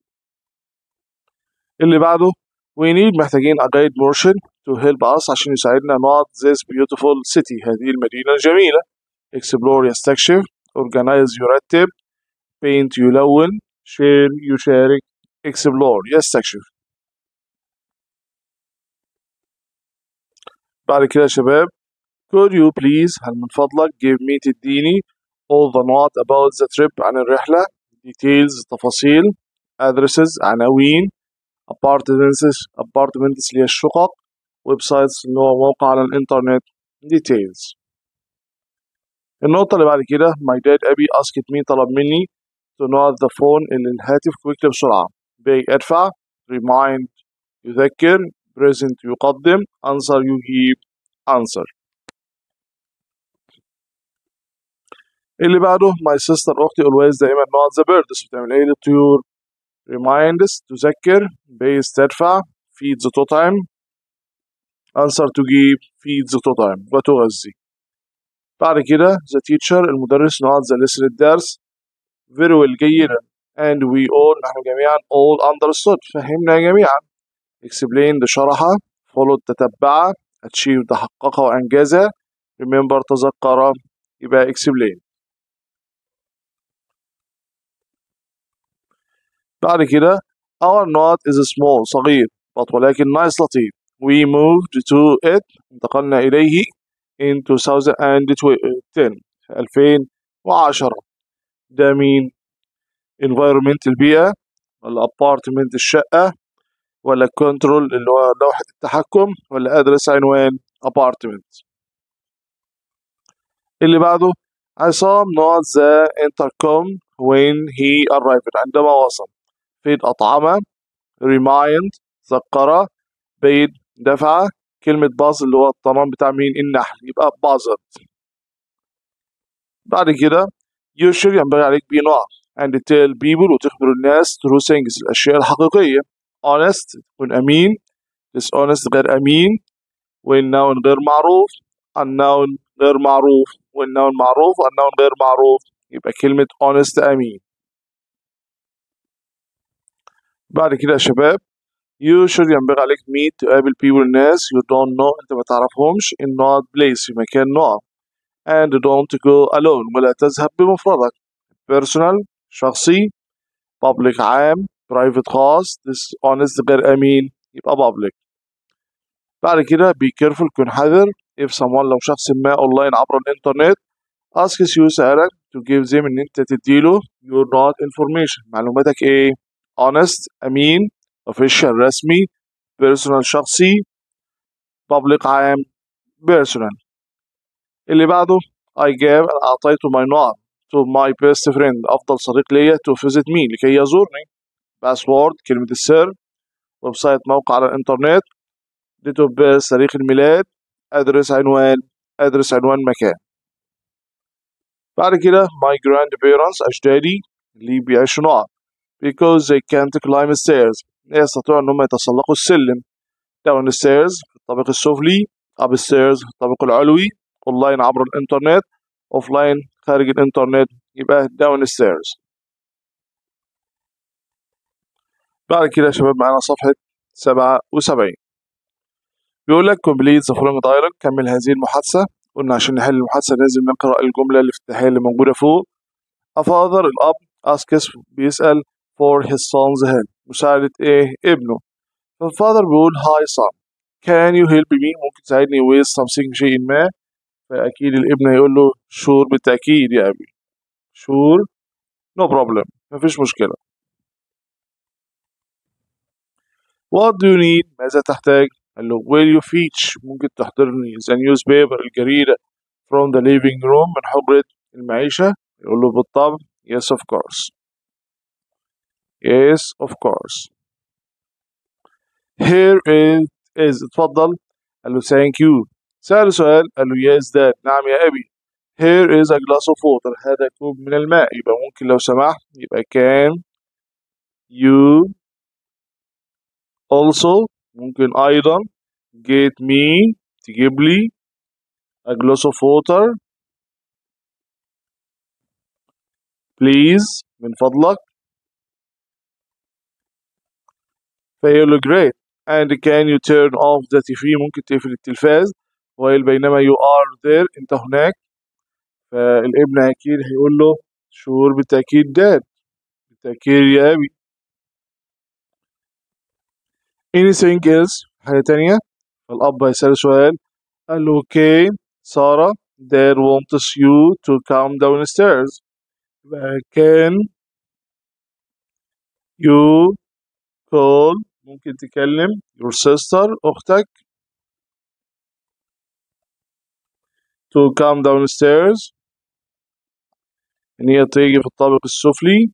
S1: اللي بعده we need محتاجين a guide مرشد to help us عشان يساعدنا not this beautiful city هذه المدينة الجميلة explore يستكشف organize يرتب paint يلون share يشارك explore يستكشف بعد كده يا شباب could you please هل من فضلك give me تديني all the not about the trip عن الرحلة details تفاصيل addresses عناوين apartments apartments اللي هي الشقق ويب سايتس اللي هو موقع على الانترنت details النقطة اللي بعد كده my dad أبي asked me طلب مني to not the phone اللي الهاتف كويكلي بسرعة pay ادفع remind يذكر present يقدم answer يجيب answer اللي بعده my sister أختي always دائما not the birds بتعمل ايه للطيور reminds تذكر base تدفع feeds تطعم answer تجيب feeds تطعم وتغذي بعد كده the teacher المدرس not the lesson الدرس very well جيدا and we all نحن جميعا all understood فهمنا جميعا explained شرح followed تتبع achieved تحقق وأنجز remember تذكر يبقى explain بعد كده our not is small صغير but ولكن nice لطيف we moved to it انتقلنا إليه in 2010 2010 ده مين environment البيئة ولا apartment الشقة ولا control اللي هو لوحة التحكم ولا أدرس عنوان apartment اللي بعده عصام not the intercom when he arrived عندما وصل فيد أطعمة remind ذكر بيد دفع كلمة باز اللي هو الطنان بتاع مين النحل يبقى بازت بعد كده you should ينبغي عليك be not and tell people وتخبر الناس true things الأشياء الحقيقية honest تكون أمين dishonest غير أمين والnoun غير معروف unknown غير معروف والnoun معروف unknown غير معروف يبقى كلمة honest أمين بعد كده يا شباب you should ينبغي عليك meet تقابل people الناس you don't know انت ما تعرفهمش in not place في مكان نقط and don't go alone ولا تذهب بمفردك personal شخصي public عام private خاص dishonest غير أمين يبقى public بعد كده be careful كن حذر if someone لو شخص ما online عبر الإنترنت asks you سألك to give them إن أنت تديله your not information معلوماتك إيه honest أمين official رسمي personal شخصي public عام personal اللي بعده I gave أعطيت my not to my best friend أفضل صديق ليا to visit me لكي يزورني باسورد كلمة السر ويب سايت موقع على الإنترنت date of birth تاريخ الميلاد أدرس عنوان أدرس عنوان مكان بعد كده my grandparents أجدادي اللي بيعيشوا نقط because they can't climb stairs لا يستطيعوا أنهم يتسلقوا السلم down stairs في الطابق السفلي up stairs في الطابق العلوي online عبر الإنترنت offline خارج الإنترنت يبقى down stairs بعد كده يا شباب معانا صفحة سبعة وسبعين بيقول لك complete the following dialogue كمل هذه المحادثة قلنا عشان نحل المحادثة لازم نقرأ الجملة الافتتاحية اللي موجودة فوق A father الأب asks بيسأل for his son's help مساعدة إيه ابنه فالفادر بيقول hi son can you help me ممكن تساعدني with something شيء ما فأكيد الابن هيقول له sure بالتأكيد يا أبي sure no problem مفيش مشكلة what do you need ماذا تحتاج قال له will you fetch ممكن تحضرني the newspaper الجريدة from the living room من حجرة المعيشة يقول له بالطبع yes of course yes of course here is, is اتفضل قال له thank you سأله سؤال قال له yes dad نعم يا أبي here is a glass of water هذا كوب من الماء يبقى ممكن لو سمحت يبقى can you also ممكن أيضا get me تجيب لي a glass of water please من فضلك فيقول له great and can you turn off the TV ممكن تقفل التلفاز while بينما you are there انت هناك فالابن اكيد هيقول له sure بالتأكيد dad بالتأكيد يا أبي anything else حاجة تانية فالأب هيسأل سؤال قال له okay سارة dad wants you to come downstairs can you call ممكن تكلم your sister أختك to come downstairs إن هي تيجي في الطابق السفلي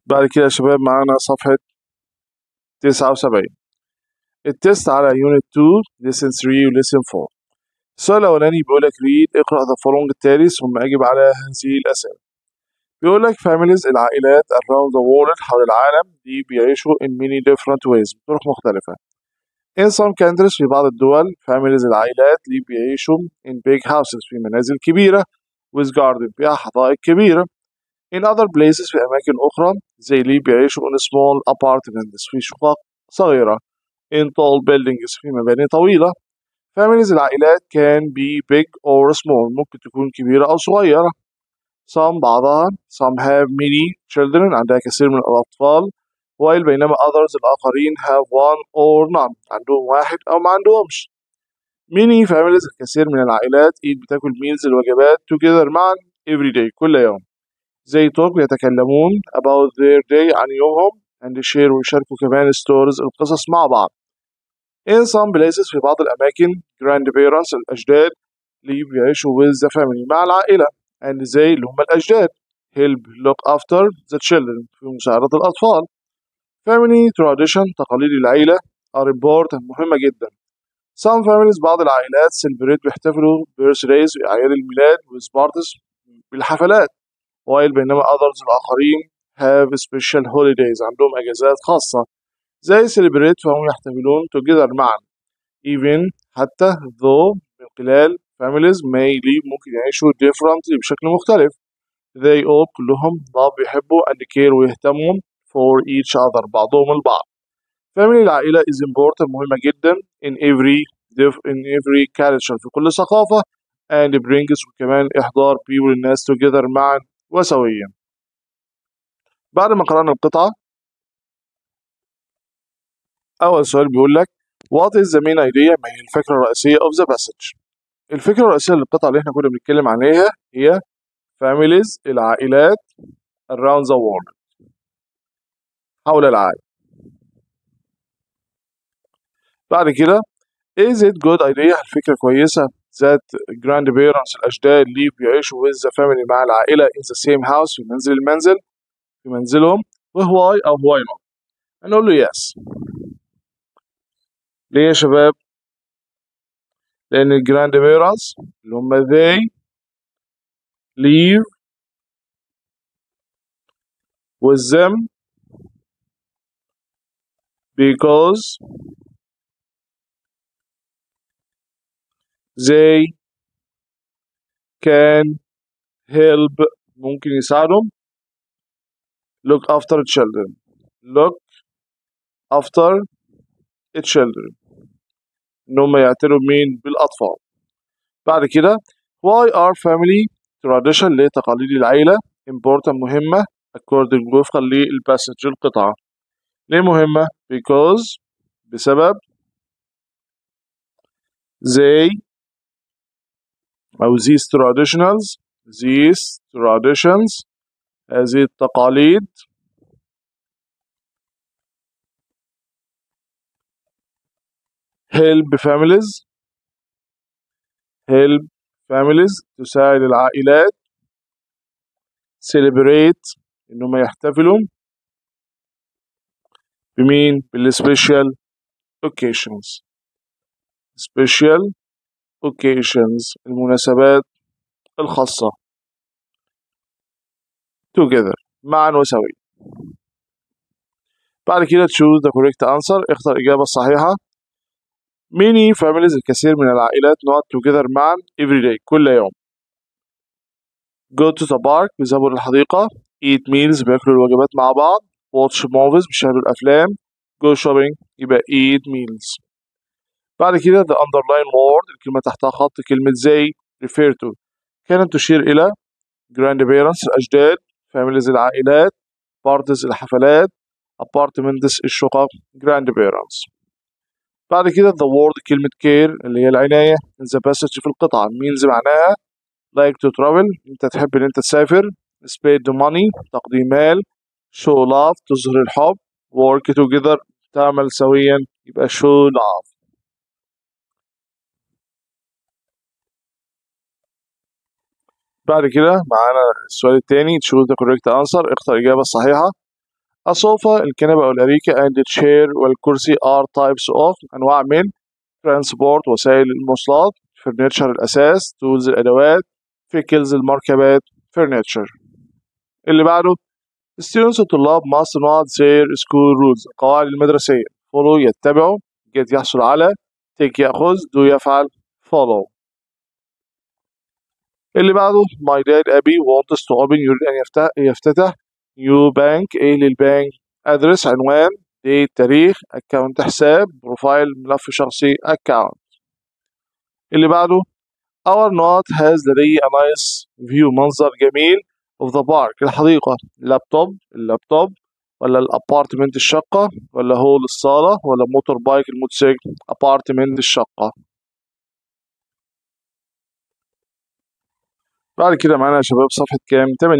S1: بعد كده يا شباب معانا صفحة تسعة وسبعين التست على يونت 2 لسن 3 ولسن 4 السؤال الأولاني بيقول لك read اقرأ the following التالي ثم أجب على هذه الأسئلة بيقول لك families العائلات around the world حول العالم دي بيعيشوا in many different ways بطرق مختلفة In some countries في بعض الدول families العائلات اللي بيعيشوا in big houses في منازل كبيرة with garden فيها حدائق كبيرة In other places في أماكن أخرى زي اللي بيعيشوا in small apartments في شقق صغيرة in tall buildings في مباني طويلة families العائلات can be big or small ممكن تكون كبيرة أو صغيرة some بعضها some have many children عندها كثير من الأطفال while بينما others الآخرين have one or none عندهم واحد أو ما عندهمش many families الكثير من العائلات eat بتاكل meals الوجبات together معا every day كل يوم زي talk يتكلمون about their day عن يومهم and share ويشاركوا كمان stories القصص مع بعض in some places في بعض الأماكن grandparents الأجداد اللي بيعيشوا with the family مع العائلة and زي اللي هم الأجداد help look after the children في مساعدة الأطفال family tradition تقاليد العيلة are important مهمة جدا some families بعض العائلات celebrate بيحتفلوا birthdays أعياد الميلاد with parties بالحفلات while بينما others الآخرين have special holidays عندهم أجازات خاصة زي celebrate فهم يحتفلون together معا even حتى though من خلال families may live ممكن يعيشوا differently بشكل مختلف they all كلهم ضاب بيحبوا and care ويهتموا for each other بعضهم البعض family العائلة is important مهمة جدا in every in every culture في كل ثقافة and brings وكمان إحضار people الناس together معا وسويا بعد ما قرأنا القطعة أول سؤال بيقول لك What is the main idea ما هي الفكرة الرئيسية of the passage الفكرة الرئيسية للقطعة اللي احنا كنا بنتكلم عليها هي families العائلات around the world حول العالم بعد كده is it good idea الفكرة كويسة that grandparents الأجداد اللي بيعيشوا with the family مع العائلة in the same house في منزل المنزل في منزلهم وهواي أو why not هنقول له yes ليه يا شباب لأن الجراندبيرنس اللي هم they live with them because they can help ممكن يساعدهم look after children look after children ان هم يعتنوا بمين بالاطفال بعد كده why are family tradition لتقاليد العيلة important مهمة according وفقا للباسج القطعة ليه مهمة because بسبب they أو these traditionals these traditions هذه التقاليد help families help families تساعد العائلات celebrate إنهم يحتفلوا بمين بالسبيشال occasions special occasions المناسبات الخاصة together معا وسويا بعد كده choose the correct answer اختر الإجابة الصحيحة many families الكثير من العائلات not together معا every day كل يوم go to the park بيذهبوا للحديقة eat meals بياكلوا الوجبات مع بعض watch movies بيشاهدوا الأفلام go shopping يبقى eat meals بعد كده the underline word الكلمة تحتها خط كلمة زي refer to كانت تشير إلى grandparents الأجداد families العائلات parties الحفلات apartments الشقق grandparents بعد كده the word كلمة care اللي هي العناية in the passage في القطعة means معناها like to travel انت تحب ان انت تسافر spend money تقديم مال show love تظهر الحب work together تعمل سويا يبقى show love بعد كده معانا السؤال الثاني choose the correct answer اختر الإجابة الصحيحة الصوفة الكنبة أو الأريكة and the chair والكرسي are types of أنواع من transport وسائل المواصلات furniture الأساس tools الأدوات vehicles المركبات furniture اللي بعده students الطلاب must not their school rules القواعد المدرسية follow يتبعوا get يحصل على take يأخذ do يفعل follow اللي بعده my dad أبي wants to open يريد أن يفتح, يفتتح new bank إيه للبنك address عنوان date تاريخ account حساب بروفايل ملف شخصي account اللي بعده our not has لدي a nice view منظر جميل of the park الحديقة لابتوب اللابتوب ولا الابارتمنت الشقة ولا هول الصالة ولا موتور بايك الموتوسيكل ابارتمنت الشقة بعد كده معانا يا شباب صفحة كام 80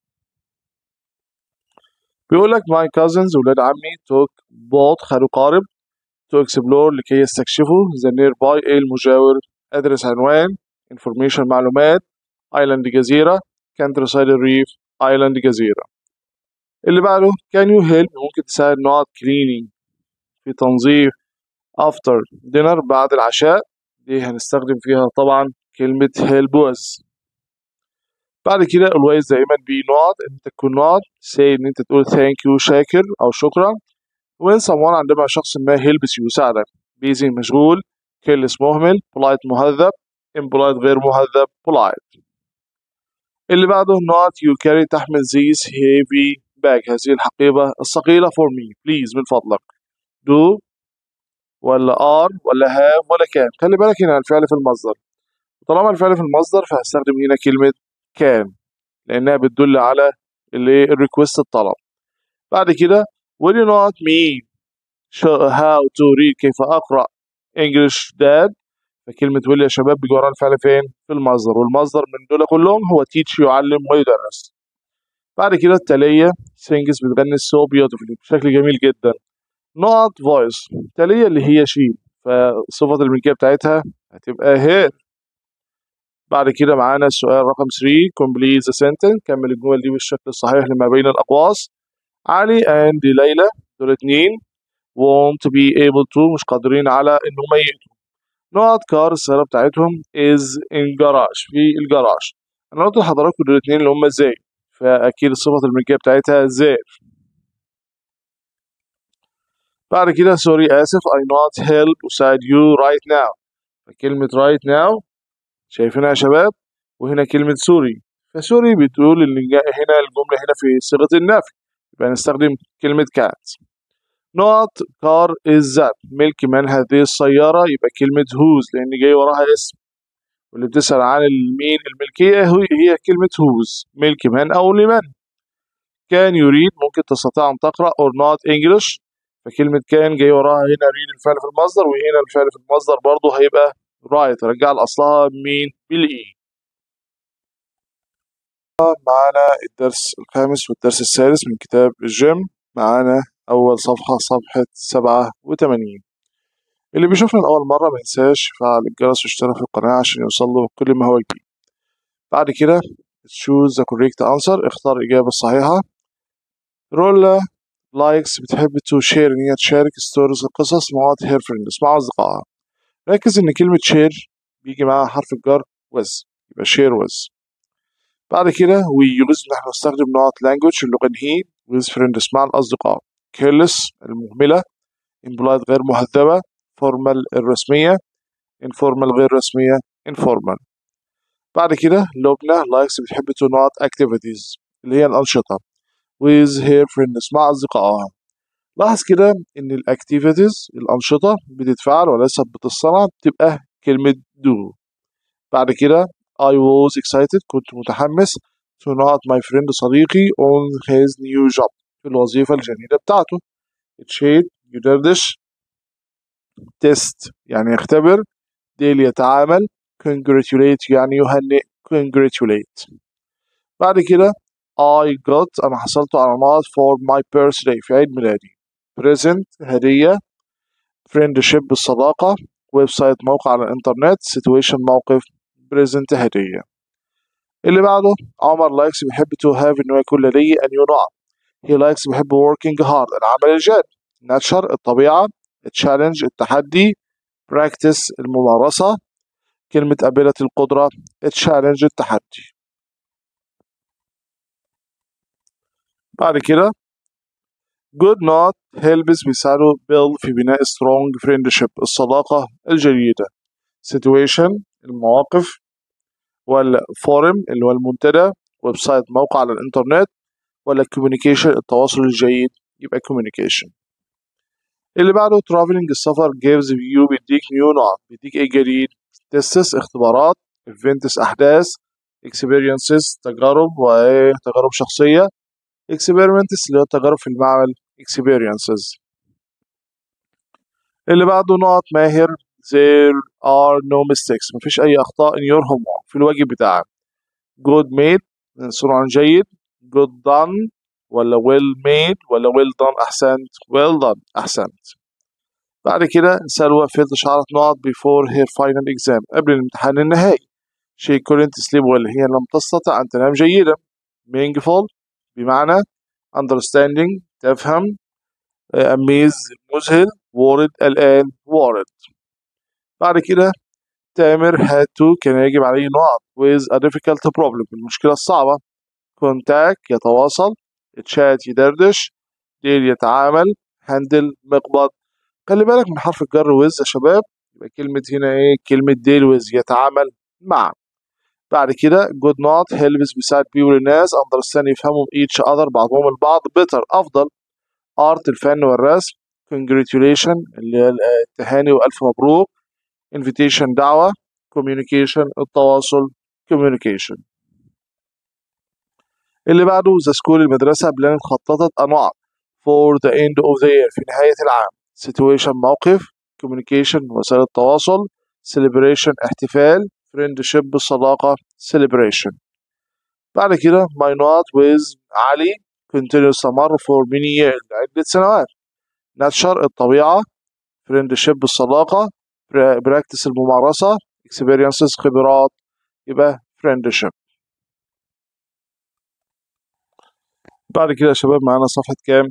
S1: بيقول لك my cousins ولاد عمي took boat خدوا قارب to explore لكي يستكشفوا the nearby ايه المجاور ادرس عنوان information معلومات island جزيرة countryside reef island جزيرة اللي بعده can you help ممكن تساعد not cleaning في تنظيف after dinner بعد العشاء دي هنستخدم فيها طبعا كلمة help with بعد كده always دائما be not انت تكون not say ان انت تقول thank you شاكر او شكرا when someone عندما شخص ما helps you يساعدك busy مشغول careless مهمل polite مهذب impolite غير مهذب polite اللي بعده not you carry تحمل this heavy bag هذه الحقيبة الثقيلة for me please من فضلك do ولا are ولا have ولا can خلي بالك هنا الفعل في المصدر طالما الفعل في المصدر فهستخدم هنا كلمة can لأنها بتدل على اللي الريكوست الطلب بعد كده will you not me how to read كيف أقرأ English dad فكلمة will يا شباب بيجي وراها الفعل فين؟ في المصدر والمصدر من دول كلهم هو teach يعلم ويدرس بعد كده التالية sings بتغني so beautifully بشكل جميل جدا not voice التالية اللي هي she فصفة الملكية بتاعتها هتبقى هي بعد كده معانا السؤال رقم 3 complete the sentence كمل الجمل دي بالشكل الصحيح لما بين الأقواس علي and ليلى دول اتنين won't be able to مش قادرين على انهم يأتوا نقط كار السيارة بتاعتهم is in garage في الجراج انا قلت لحضراتكم دول اتنين اللي هم زي فاكيد صفة الملكية بتاعتها زي بعد كده سوري اسف I not help أساعد you right now فكلمة right now شايفينها يا شباب وهنا كلمة سوري فسوري بتقول ان هنا الجملة هنا في صيغة النفي يبقى نستخدم كلمة كانت نوت كار از ذات ملك من هذه السيارة يبقى كلمة هوز لأن جاي وراها اسم واللي بتسأل عن المين الملكية هي كلمة هوز ملك من أو لمن كان يريد ممكن تستطيع أن تقرأ or not English فكلمة كان جاي وراها هنا ريد الفعل في المصدر وهنا الفعل في المصدر برضه هيبقى رايت رجع لأصلها مين بالإي معانا الدرس الخامس والدرس السادس من كتاب الجيم معانا أول صفحة صفحة سبعة وثمانين اللي بيشوفنا لأول مرة ما ينساش يفعل الجرس واشترك في القناة عشان يوصله كل ما هو جديد بعد كده choose the correct answer اختار الإجابة الصحيحة رولا لايكس بتحب تو شير إن هي تشارك ستوريز القصص مع هير فريندز مع أصدقائها ركز إن كلمة شير بيجي معاها حرف الجر with يبقى شير with بعد كده we use إن احنا نستخدم نوع language اللغة هي with friends مع الأصدقاء careless المهملة impolite غير مهذبة formal الرسمية informal غير رسمية informal بعد كده لبنى likes بتحب to not activities اللي هي الأنشطة with her friends مع أصدقائها لاحظ كده إن الأكتيفيتيز الأنشطة بتتفعل وليست بتصنع بتبقى كلمة do بعد كده I was excited كنت متحمس to not my friend صديقي on his new job في الوظيفة الجديدة بتاعته تشيد يدردش تيست يعني يختبر ديل يتعامل congratulate يعني يهنئ congratulate بعد كده I got أنا حصلت على نقط for my birthday في عيد ميلادي present هدية friendship بالصداقة ويب سايت موقع على الإنترنت situation موقف present هدية اللي بعده عمر لايكس بيحب to have إنه يكون لديه أن ينعم he likes بيحب working hard العمل الجاد nature الطبيعة challenge التحدي practice الممارسة كلمة ability القدرة challenge التحدي بعد كده good not helps بيساعده build في بناء strong friendship الصداقة الجيدة situation المواقف ولا forum اللي هو المنتدى ويب سايت موقع على الانترنت ولا communication التواصل الجيد يبقى communication اللي بعده traveling السفر gives you بيديك new نوع بيديك ايه جديد tests اختبارات events احداث experiences تجارب وايه تجارب شخصية experiments اللي هو التجارب في المعمل experiences اللي بعده نقط ماهر there are no mistakes مفيش أي أخطاء in your homework في الواجب بتاعك good made صنع جيد good done ولا well made ولا well done أحسنت well done أحسنت بعد كده سلوى فيلت شعرت نقط before her final exam قبل الامتحان النهائي she couldn't sleep well هي لم تستطع أن تنام جيدا meaningful بمعنى understanding تفهم amaze مذهل worried قلقان worried بعد كده تامر had to كان يجب عليه نقط with a difficult problem المشكلة الصعبة contact يتواصل chat يدردش ديل يتعامل handle مقبض خلي بالك من حرف الجر with يا شباب يبقى كلمة هنا ايه كلمة deal with يتعامل مع بعد كده good not helps بيساعد people الناس understand يفهموا each other بعضهم البعض better أفضل art الفن والرسم congratulation اللي هي التهاني وألف مبروك invitation دعوة communication التواصل communication اللي بعده the school المدرسة بلان خططت أنواع for the end of the year في نهاية العام situation موقف communication وسائل التواصل celebration احتفال friendship الصداقة celebration بعد كده my not with علي continue استمر for many years لعدة سنوات nature الطبيعة friendship الصداقة practice الممارسة experiences خبرات يبقى friendship بعد كده يا شباب معانا صفحة كام؟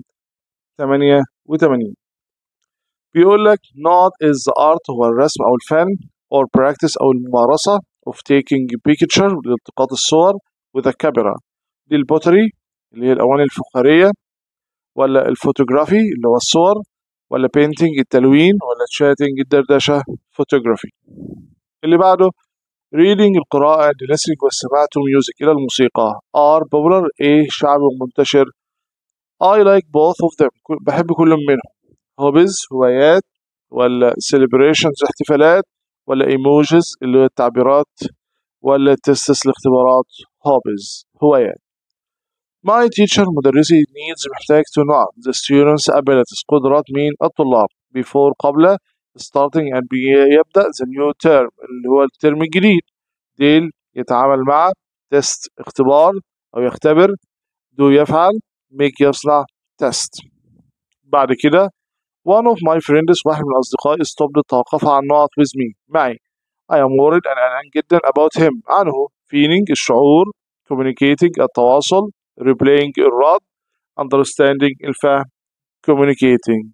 S1: 88 بيقول لك not is the art هو الرسم أو الفن or practice أو الممارسة of taking picture لالتقاط الصور with a camera دي البوتري اللي هي الأواني الفخارية ولا الفوتوغرافي اللي هو الصور ولا painting التلوين ولا chatting الدردشة photography اللي بعده reading القراءة and listening والسماع to music إلى الموسيقى are popular إيه شعبي ومنتشر I like both of them بحب كل منهم hobbies هوايات ولا celebrations احتفالات ولا emojis اللي هي التعبيرات ولا tests الاختبارات hobbies هوايات My teacher مدرسي needs محتاج to know the students abilities قدرات مين الطلاب before قبل starting and يبدأ the new term اللي هو الترم الجديد ديل يتعامل مع test اختبار أو يختبر do يفعل make يصنع test بعد كده one of my friends واحد من أصدقائي stopped توقف عن نقط with me معي I am worried أنا قلقان جدا about him عنه feeling الشعور communicating التواصل replaying الرد understanding الفهم communicating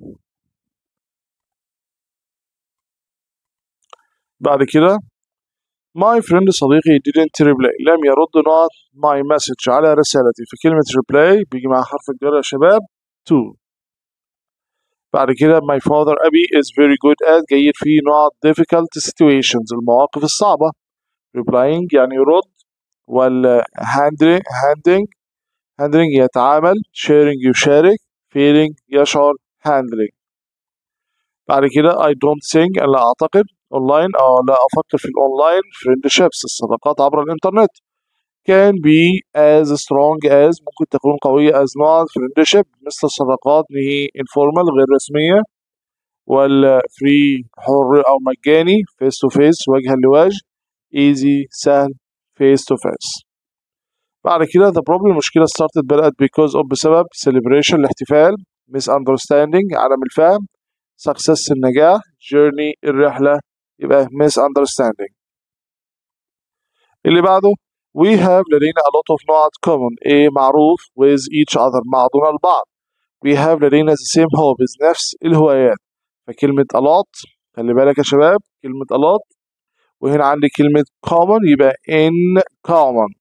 S1: بعد كده my friend صديقي didn't reply لم يرد نقط my message على رسالتي فكلمة reply بيجي مع حرف الجر يا شباب to بعد كده my father أبي is very good at جيد في نقط difficult situations المواقف الصعبة replying يعني يرد ولا handling handling handling يتعامل sharing يشارك feeling يشعر handling بعد كده I don't think أنا لا أعتقد أونلاين أو لا أفكر في الأونلاين friendships الصداقات عبر الإنترنت can be as strong as ممكن تكون قوية as not friendship مثل الصداقات اللي هي informal غير رسمية ولا free حر أو مجاني face to face وجها لوجه easy سهل face to face بعد كده the problem المشكلة started بدأت because of بسبب celebration الاحتفال misunderstanding عدم الفهم success النجاح journey الرحلة يبقى misunderstanding اللي بعده we have لدينا a lot of not common A معروف with each other بعضنا البعض we have لدينا the same hobbies نفس الهوايات فكلمة a lot خلي بالك يا شباب كلمة a lot وهنا عندي كلمة common يبقى in common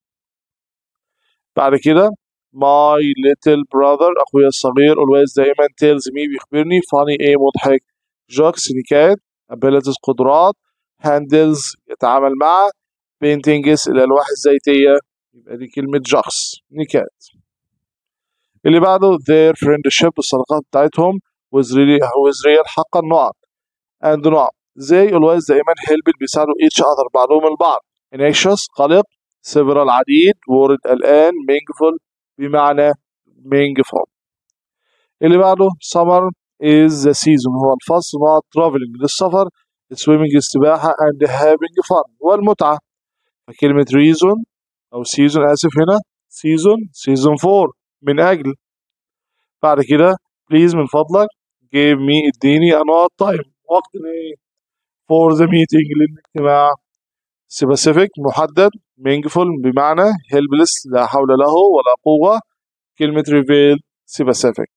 S1: بعد كده my little brother أخويا الصغير always دائما tells me بيخبرني funny إيه مضحك jokes نكات abilities قدرات handles يتعامل مع paintings الألواح الزيتية يبقى دي كلمة jokes نكات اللي بعده their friendship الصداقات بتاعتهم with real, with real حقا نقط and نقط they always دائما help بيساعدوا each other بعضهم البعض anxious قلق several العديد word الآن meaningful بمعنى meaningful اللي بعده summer is the season هو الفصل مع traveling للسفر swimming السباحة and having fun والمتعة فكلمة reason أو season آسف هنا season season 4 من أجل بعد كده please من فضلك give me اديني أنواع time وقت ايه for the meeting للاجتماع specific محدد meaningful بمعنى helpless لا حول له ولا قوة كلمة reveal specific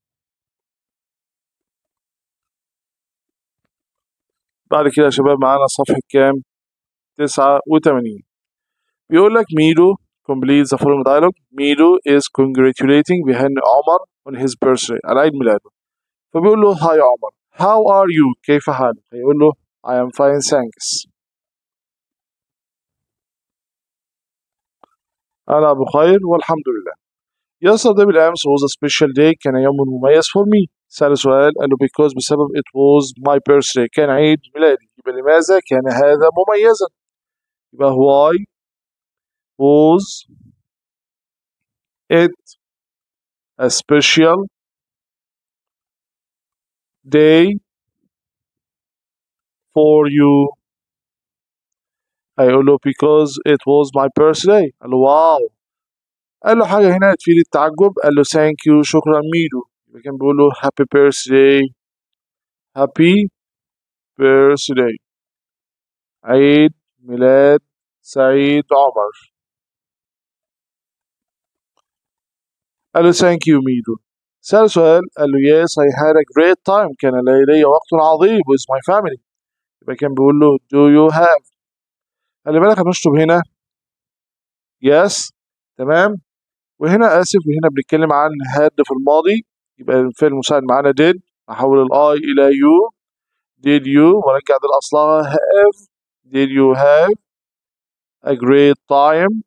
S1: بعد كده يا شباب معانا صفحة كام؟ تسعة وتمانين بيقول لك ميدو complete the following dialogue ميدو is congratulating بيهنئ عمر on his birthday على عيد ميلاده فبيقول له هاي عمر how are you كيف حالك هيقول له I am fine thanks أنا بخير والحمد لله Yesterday بالأمس was a special day كان يوم مميز for me سأل سؤال قال له because بسبب it was my birthday كان عيد ميلادي يبقى لماذا كان هذا مميزا يبقى why was it a special day for you هيقول له because it was my birthday قال له واو قال له حاجة هنا تفيد التعجب قال له thank you شكرا ميدو يبقى كان بيقول له happy birthday happy birthday عيد ميلاد سعيد عمر قال له thank you ميدو سأل سؤال قال له yes I had a great time كان لدي وقت عظيم with my family يبقى كان بيقول له do you have خلي بالك هنشطب هنا yes تمام وهنا آسف وهنا بنتكلم عن had في الماضي يبقى الفعل المساعد معانا did أحول الآي إلى you did you وأرجع دي لأصلها have did you have a great time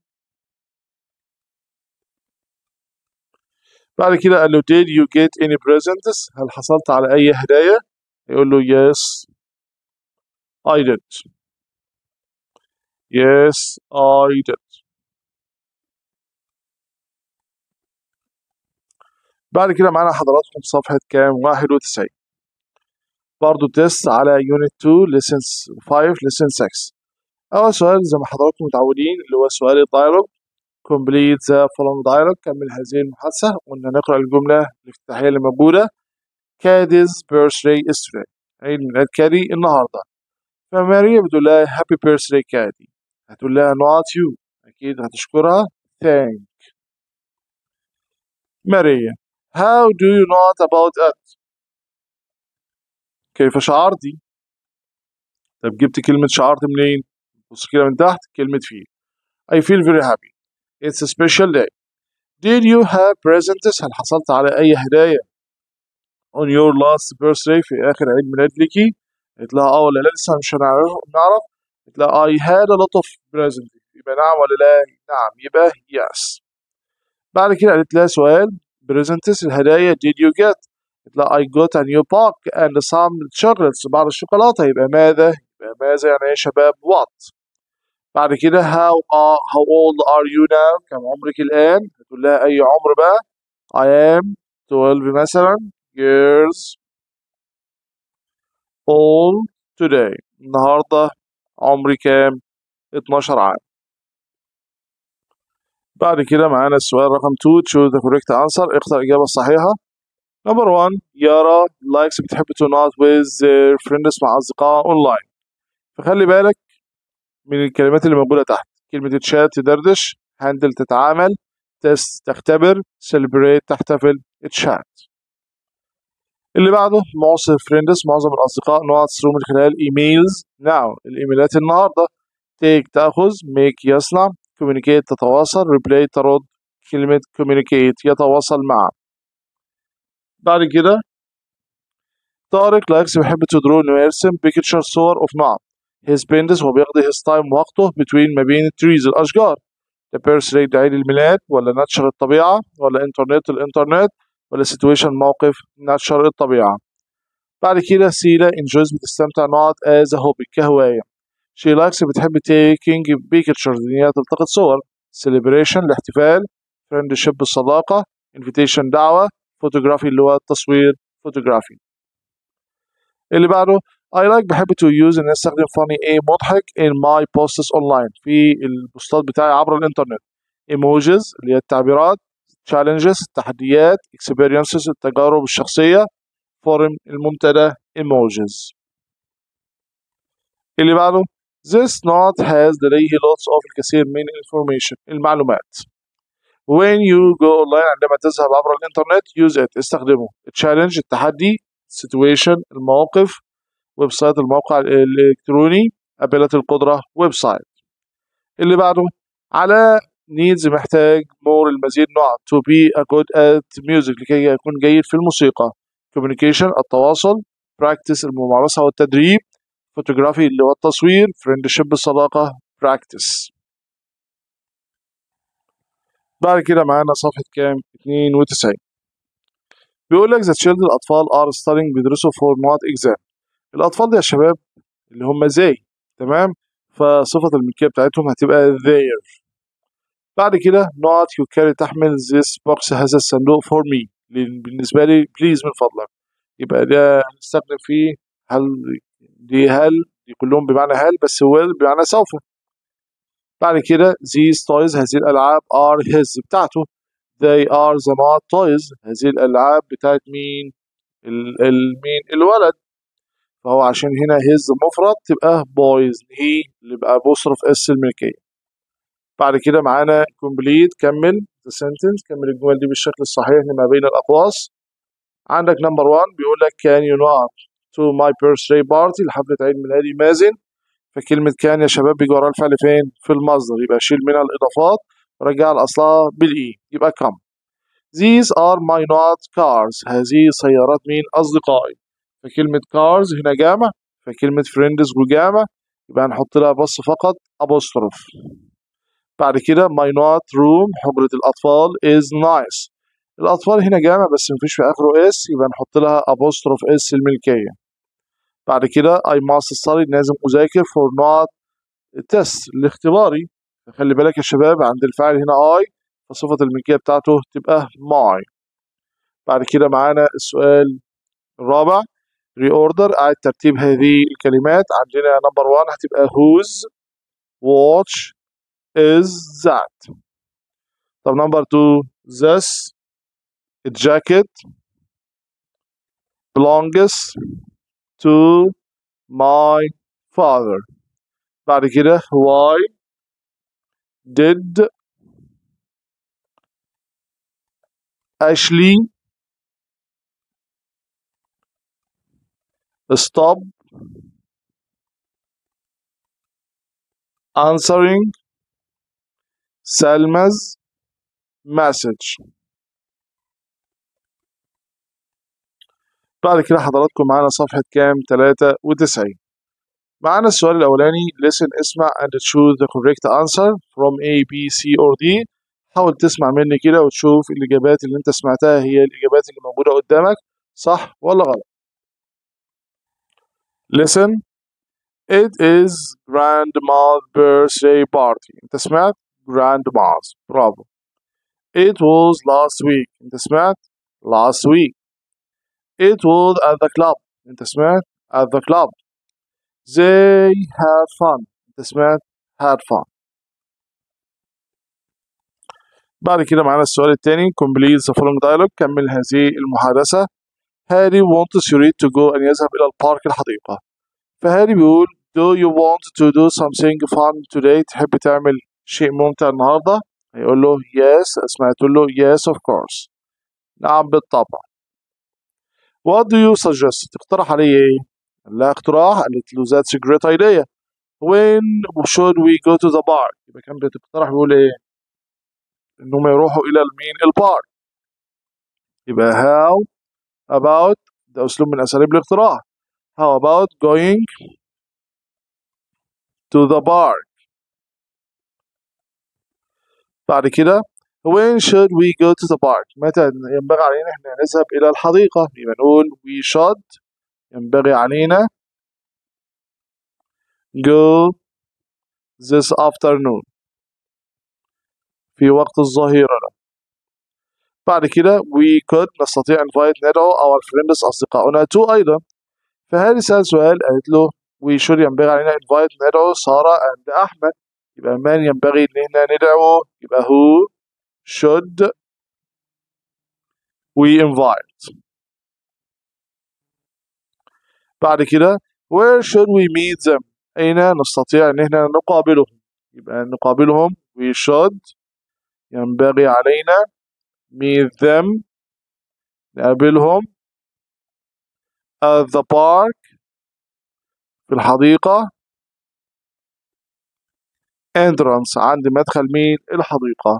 S1: بعد كده قال له did you get any presents هل حصلت على أي هدايا يقول له yes I did yes I did بعد كده معانا حضراتكم صفحة كام 91 برضو تيست على يونت 2 لسن 5 لسن 6 أول سؤال زي ما حضراتكم متعودين اللي هو سؤال الدايلوج complete the following dialogue كمل هذه المحادثة قلنا نقرأ الجملة الافتتاحية اللي موجودة كادي's birthday is today عيد ميلاد كادي النهاردة فماريا بتقول لها happy birthday كادي هتقول لها not you أكيد هتشكرها thank ماريا how do you know about it كيف شعرتي طب جبت كلمة شعرت منين بص كده من تحت كلمة feel I feel very happy It's a special day Did you have presents هل حصلت على أي هدايا on your last birthday في آخر عيد ميلاد ليكي قلت لها اه ولا لا لسه مش هنعرف نعرف قلت لها I had a lot of presents يبقى نعم ولا لا نعم يبقى yes بعد كده قالت لها سؤال presents الهدايا did you get قلت لها I got a new book and some chocolates بعض الشوكولاتة يبقى ماذا يبقى ماذا يعني يا شباب what بعد كده how are how old are you now كم عمرك الآن هتقول لها أي عمر بقى I am 12 مثلا years old today النهاردة عمري كام 12 عام بعد كده معانا السؤال رقم 2 choose the correct answer اختر الإجابة الصحيحة نمبر 1 يارا لايكس بتحب تناط with their friends مع أصدقائها أونلاين فخلي بالك من الكلمات اللي موجودة تحت كلمة تشات تدردش هاندل تتعامل تست تختبر celebrate تحتفل تشات اللي بعده معظم فريندز معظم الأصدقاء نقط ثرو من خلال إيميلز ناو الإيميلات النهاردة تيك تأخذ ميك يصنع communicate تتواصل replay ترد كلمة communicate يتواصل مع بعد كده طارق لايكس بيحب تدرو انه يرسم بيكتشر صور اوف نعم his spends هو بيقضي his time وقته between ما بين التريز الاشجار the birthday عيد الميلاد ولا ناتشر الطبيعة ولا انترنت الانترنت ولا situation موقف ناتشر الطبيعة بعد كده سيلا enjoys بتستمتع نقط as a hobby كهواية she likes بتحب taking pictures ان هي تلتقط صور celebration الاحتفال friendship الصداقة invitation دعوة photography اللي هو التصوير photography اللي بعده I like بحب to use ان استخدم funny ايه مضحك in my posts online في البوستات بتاعي عبر الانترنت emojis اللي هي التعبيرات challenges التحديات experiences التجارب الشخصية forum المنتدى emojis اللي بعده This note has لديه lots of الكثير من information المعلومات When you go online عندما تذهب عبر الإنترنت use it استخدمه challenge التحدي situation الموقف ويب سايت الموقع الإلكتروني قابلة القدرة ويب سايت اللي بعده على needs محتاج more المزيد نوع to be a good at music لكي يكون جيد في الموسيقى communication التواصل practice الممارسة والتدريب photography اللي هو التصوير friendship الصداقة practice بعد كده معانا صفحة كام 92 بيقول لك the children الأطفال are studying بيدرسوا for not exam الأطفال دي يا شباب اللي هم زي تمام فصفة الملكية بتاعتهم هتبقى their بعد كده not you carry تحمل this box هذا الصندوق for me بالنسبة لي please من فضلك يبقى ده هنستخدم فيه هل دي هل دي كلهم بمعنى هل بس will بمعنى سوف بعد كده these toys هذه الألعاب are his بتاعته they are the not toys هذه الألعاب بتاعت مين ال ال مين الولد فهو عشان هنا his مفرد تبقى boys he اللي بقى بصرف اس الملكية بعد كده معانا complete كمل the sentence كمل الجمل دي بالشكل الصحيح لما بين الأقواس عندك نمبر 1 بيقول لك can you not to my birthday party لحفلة عيد ميلادي مازن فكلمة كان يا شباب بيجي وراها الفعل فين؟ في المصدر يبقى شيل منها الإضافات ورجعها لأصلها بالإي يبقى come These are my not cars هذه سيارات مين؟ أصدقائي فكلمة cars هنا جامع فكلمة friends جامع يبقى هنحط لها بس فقط apostrophe بعد كده my not room حجرة الأطفال is nice الأطفال هنا جامع بس مفيش في آخره اس يبقى نحط لها apostrophe اس الملكية بعد كده I must study لازم أذاكر for not test لاختباري خلي بالك يا شباب عند الفاعل هنا I فصفة الملكية بتاعته تبقى my بعد كده معانا السؤال الرابع reorder أعد ترتيب هذه الكلمات عندنا نمبر 1 هتبقى whose watch is that طب نمبر 2 this jacket belongs to my father بعد كده why did Ashley stop answering Selma's message بعد كده حضراتكم معانا صفحة كام 93 معانا السؤال الأولاني listen اسمع and choose the correct answer from A B C or D حاول تسمع مني كده وتشوف الإجابات اللي أنت سمعتها هي الإجابات اللي موجودة قدامك صح ولا غلط listen it is grandma's birthday party أنت سمعت grandma's برافو it was last week أنت سمعت last week it was at the club أنت سمعت at the club they had fun أنت سمعت had fun بعد كده معانا السؤال الثاني complete the following dialogue كمل هذه المحادثة هاري wants يريد to go أن يذهب إلى البارك الحديقة فهاري بيقول do you want to do something fun today تحب تعمل شيء ممتع النهاردة هيقول له yes سمعت له yes of course نعم بالطبع what do you suggest تقترح علي ايه لا اقتراح قالت له that's a great idea when should we go to the park يبقى كان بتقترح بيقول ايه انهم يروحوا الى المين البارك يبقى how about ده اسلوب من اساليب الاقتراح how about going to the park بعد كده when should we go to the park متى ينبغي علينا احنا نذهب الى الحديقة يبقى نقول we should ينبغي علينا go this afternoon في وقت الظهيرة بعد كده we could نستطيع invite ندعو our friends أصدقائنا to أيضا فهذه سأل سؤال قالت له we should ينبغي علينا invite ندعو سارة and أحمد يبقى من ينبغي إن احنا ندعو يبقى who should we invite بعد كده where should we meet them أين نستطيع إن احنا نقابلهم يبقى نقابلهم we should ينبغي علينا meet them نقابلهم at the park في الحديقة entrance عند مدخل مين الحديقة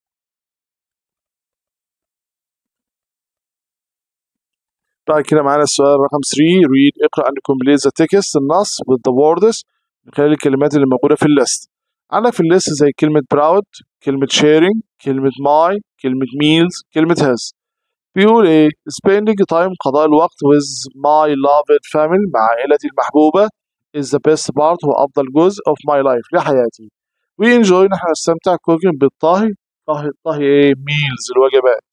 S1: بعد كده معانا السؤال رقم 3 read اقرأ and complete the text النص with the words من خلال الكلمات اللي موجودة في الليست عندك في الليست زي كلمة proud كلمة sharing كلمة my كلمة meals كلمة his بيقول ايه spending time قضاء الوقت with my loved family مع عائلتي المحبوبة is the best part هو أفضل جزء of my life لحياتي we enjoy نحن نستمتع cooking بالطهي طهي طهي ايه meals الوجبات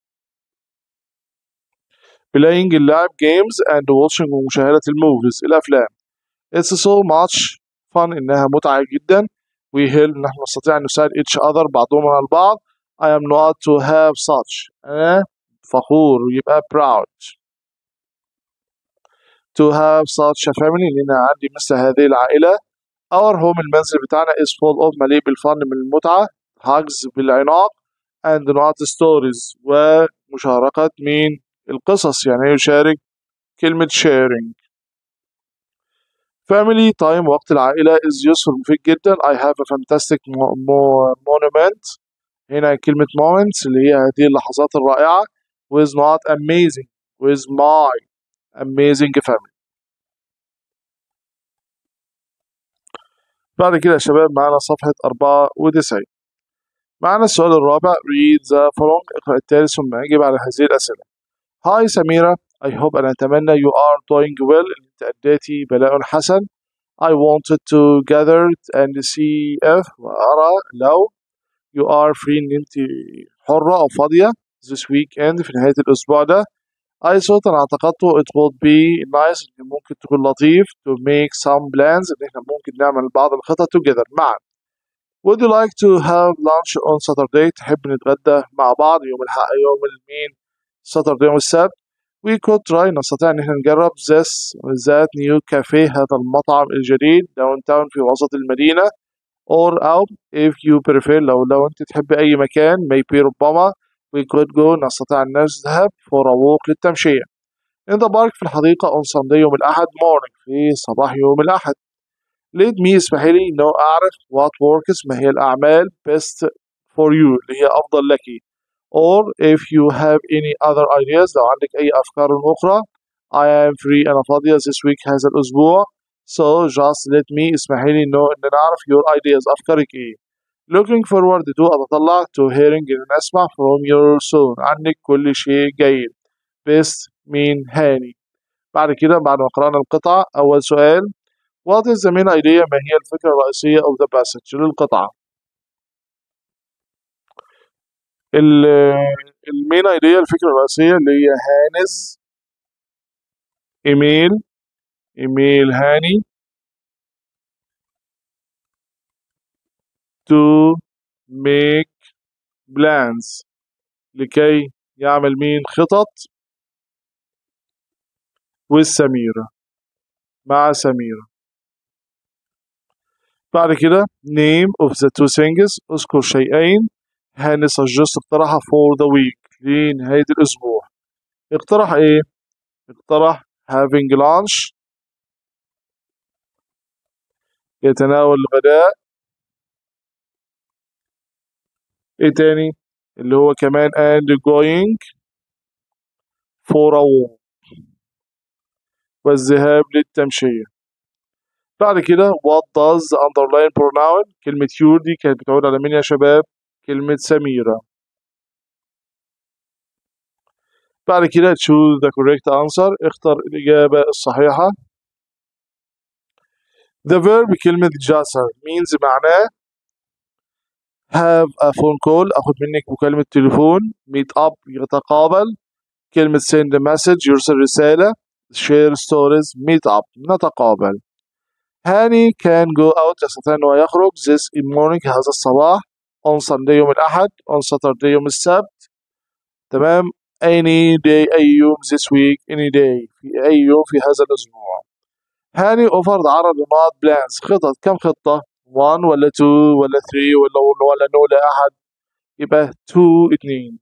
S1: playing اللعب games and watching ومشاهدة الموفيز الأفلام it's so much fun إنها متعة جدا we help نحن نستطيع أن نساعد each other بعضنا البعض I am not to have such أنا فخور يبقى proud to have such a family إن أنا عندي مثل هذه العائلة our home المنزل بتاعنا is full of مليء بالفن من المتعة hugs بالعناق and not stories ومشاركة مين القصص يعني يشارك كلمة sharing family time وقت العائلة is useful مفيد جدا I have a fantastic mo mo monument هنا كلمة moments اللي هي هذه اللحظات الرائعة with not amazing with my amazing family بعد كده يا شباب معانا صفحة 94 معانا السؤال الرابع read the following اقرأ التالي ثم اجب على هذه الأسئلة هاي سميرة I hope أنا أتمنى you are doing well إن أنت أديتي بلاء حسن I wanted to gather and see if وأرى لو you are free إن أنت حرة أو فاضية this weekend في نهاية الأسبوع ده I thought أنا اعتقدته it would be nice إن ممكن تكون لطيف to make some plans إن إحنا ممكن نعمل بعض الخطط together معا Would you like to have lunch on Saturday تحب نتغدى مع بعض يوم الحق يوم المين Saturday يوم السبت We could try نستطيع إن احنا نجرب this that new cafe هذا المطعم الجديد downtown في وسط المدينة or أو if you prefer لو لو أنت تحب أي مكان maybe ربما we could go نستطيع أن نذهب for a walk للتمشية in the park في الحديقة on Sunday يوم الأحد morning في صباح يوم الأحد let me اسمحي لي إنه أعرف what works ما هي الأعمال best for you اللي هي أفضل لك or if you have any other ideas لو عندك أي أفكار أخرى I am free أنا فاضية this week هذا الأسبوع so just let me اسمحي لي إنه إن نعرف your ideas أفكارك إيه looking forward to أتطلع to hearing إن أسمع from your soon عنك كل شيء جيد best مين هاني بعد كده بعد ما قرأنا القطعة أول سؤال What is the main idea ما هي الفكرة الرئيسية of the passage للقطعة المين ايديا الفكرة الرئيسية اللي هي هانز ايميل ايميل هاني to make plans لكي يعمل مين خطط with سميرة مع سميرة بعد كده name of the two things اذكر شيئين هاني suggest اقترحها for the week لنهاية الأسبوع اقترح ايه؟ اقترح having lunch يتناول الغداء ايه تاني اللي هو كمان and going for a walk والذهاب للتمشية بعد كده what does the underline pronoun كلمة your دي كانت بتعود على مين يا شباب كلمة سميرة بعد كده choose the correct answer اختر الإجابة الصحيحة the verb كلمة جاسر means معناه have a phone call أخذ منك مكالمة تليفون meet up يتقابل كلمة send a message يرسل رسالة share stories meet up نتقابل هاني can go out يستطيع أنه يخرج this morning هذا الصباح on Sunday يوم الأحد on Saturday يوم السبت تمام any day أي يوم this week any day في أي يوم في هذا الأسبوع هاني offered عرض لنقط بلانز خطط كم خطة 1 ولا 2 ولا 3 ولا ولا نو لأحد يبقى 2 2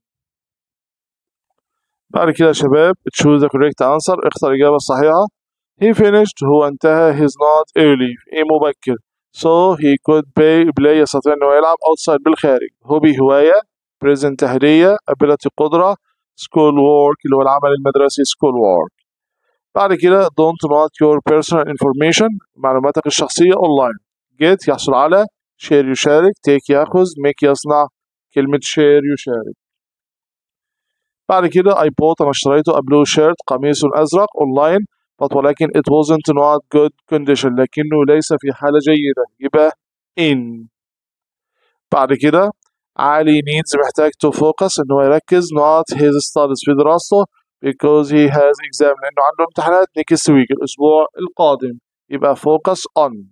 S1: بعد كده يا شباب choose the correct answer اختر الإجابة الصحيحة he finished هو انتهى his not early ايه مبكر so he could play, play يستطيع انه يلعب outside بالخارج hobby هواية present هدية ability قدرة school work اللي هو العمل المدرسي school work بعد كده don't not your personal information معلوماتك الشخصية online get يحصل على share يشارك take يأخذ make يصنع كلمة share يشارك بعد كده I bought أنا اشتريته a blue shirt قميص أزرق online but ولكن it wasn't not good condition لكنه ليس في حالة جيدة يبقى in بعد كده علي needs محتاج to focus إنه يركز not his studies في دراسته because he has exam لأنه عنده امتحانات next week الأسبوع القادم يبقى focus on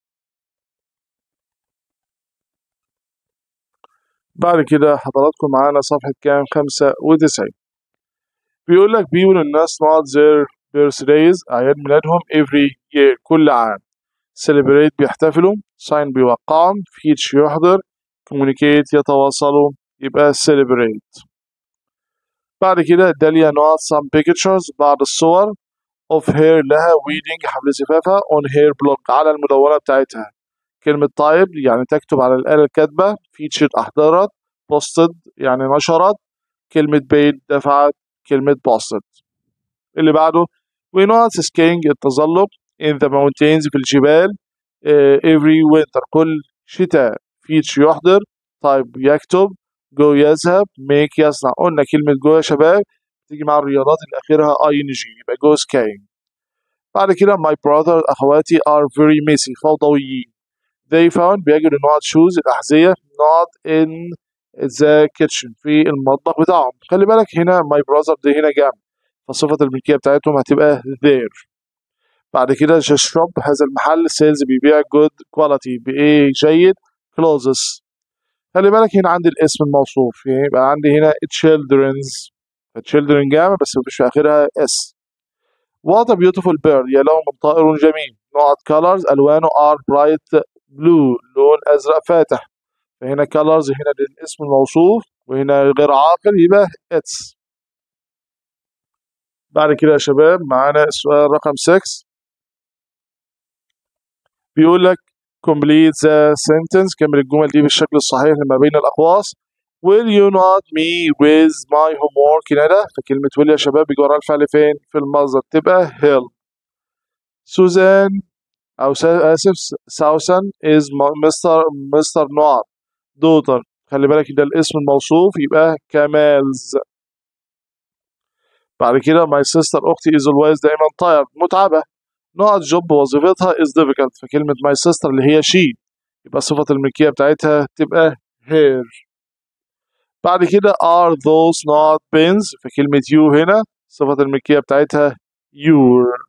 S1: بعد كده حضراتكم معانا صفحة كام خمسة وتسعين بيقول لك people الناس not their birthdays أعياد ميلادهم every year كل عام celebrate بيحتفلوا sign بيوقعهم teach يحضر communicate يتواصلوا يبقى celebrate بعد كده داليا not some pictures بعض الصور of hair لها weeding حبل زفافها on hair block على المدونة بتاعتها كلمة طيب يعني تكتب على الآلة الكاتبة featured أحضرت posted يعني نشرت كلمة paid دفعت كلمة posted اللي بعده we not skiing التزلج in the mountains في الجبال uh, every winter كل شتاء feature يحضر طيب يكتب جو يذهب make يصنع قلنا كلمة جو يا شباب تيجي مع الرياضات اللي آخرها ing يبقى جو skiing بعد كده my brother أخواتي are very messy فوضويين they found بيجدوا not shoes الأحذية not in the kitchen في المطبخ بتاعهم خلي بالك هنا my brother دي هنا جنب فصفة الملكية بتاعتهم هتبقى their بعد كده the shop هذا المحل sales بيبيع good quality بإيه جيد clothes خلي بالك هنا عندي الاسم الموصوف يبقى عندي هنا children's children جامع بس مفيش في آخرها s what a beautiful bird يا له من طائر جميل نوع colors ألوانه are bright blue لون أزرق فاتح فهنا colors هنا الاسم الموصوف وهنا غير عاقل يبقى it's بعد كده يا شباب معانا السؤال رقم 6 بيقول لك complete the sentence كمل الجمل دي بالشكل الصحيح لما بين الأقواس will you not me with my homework ندى فكلمة will يا شباب بيجي وراها الفعل فين في المصدر تبقى help سوزان أو آسف ساوسن is مستر مستر نوار دوتر خلي بالك ده الاسم الموصوف يبقى كمالز بعد كده my sister أختي is always دايما tired متعبة نقط جوب وظيفتها is difficult فكلمة my sister اللي هي she يبقى صفة الملكية بتاعتها تبقى her بعد كده are those not pens فكلمة you هنا صفة الملكية بتاعتها your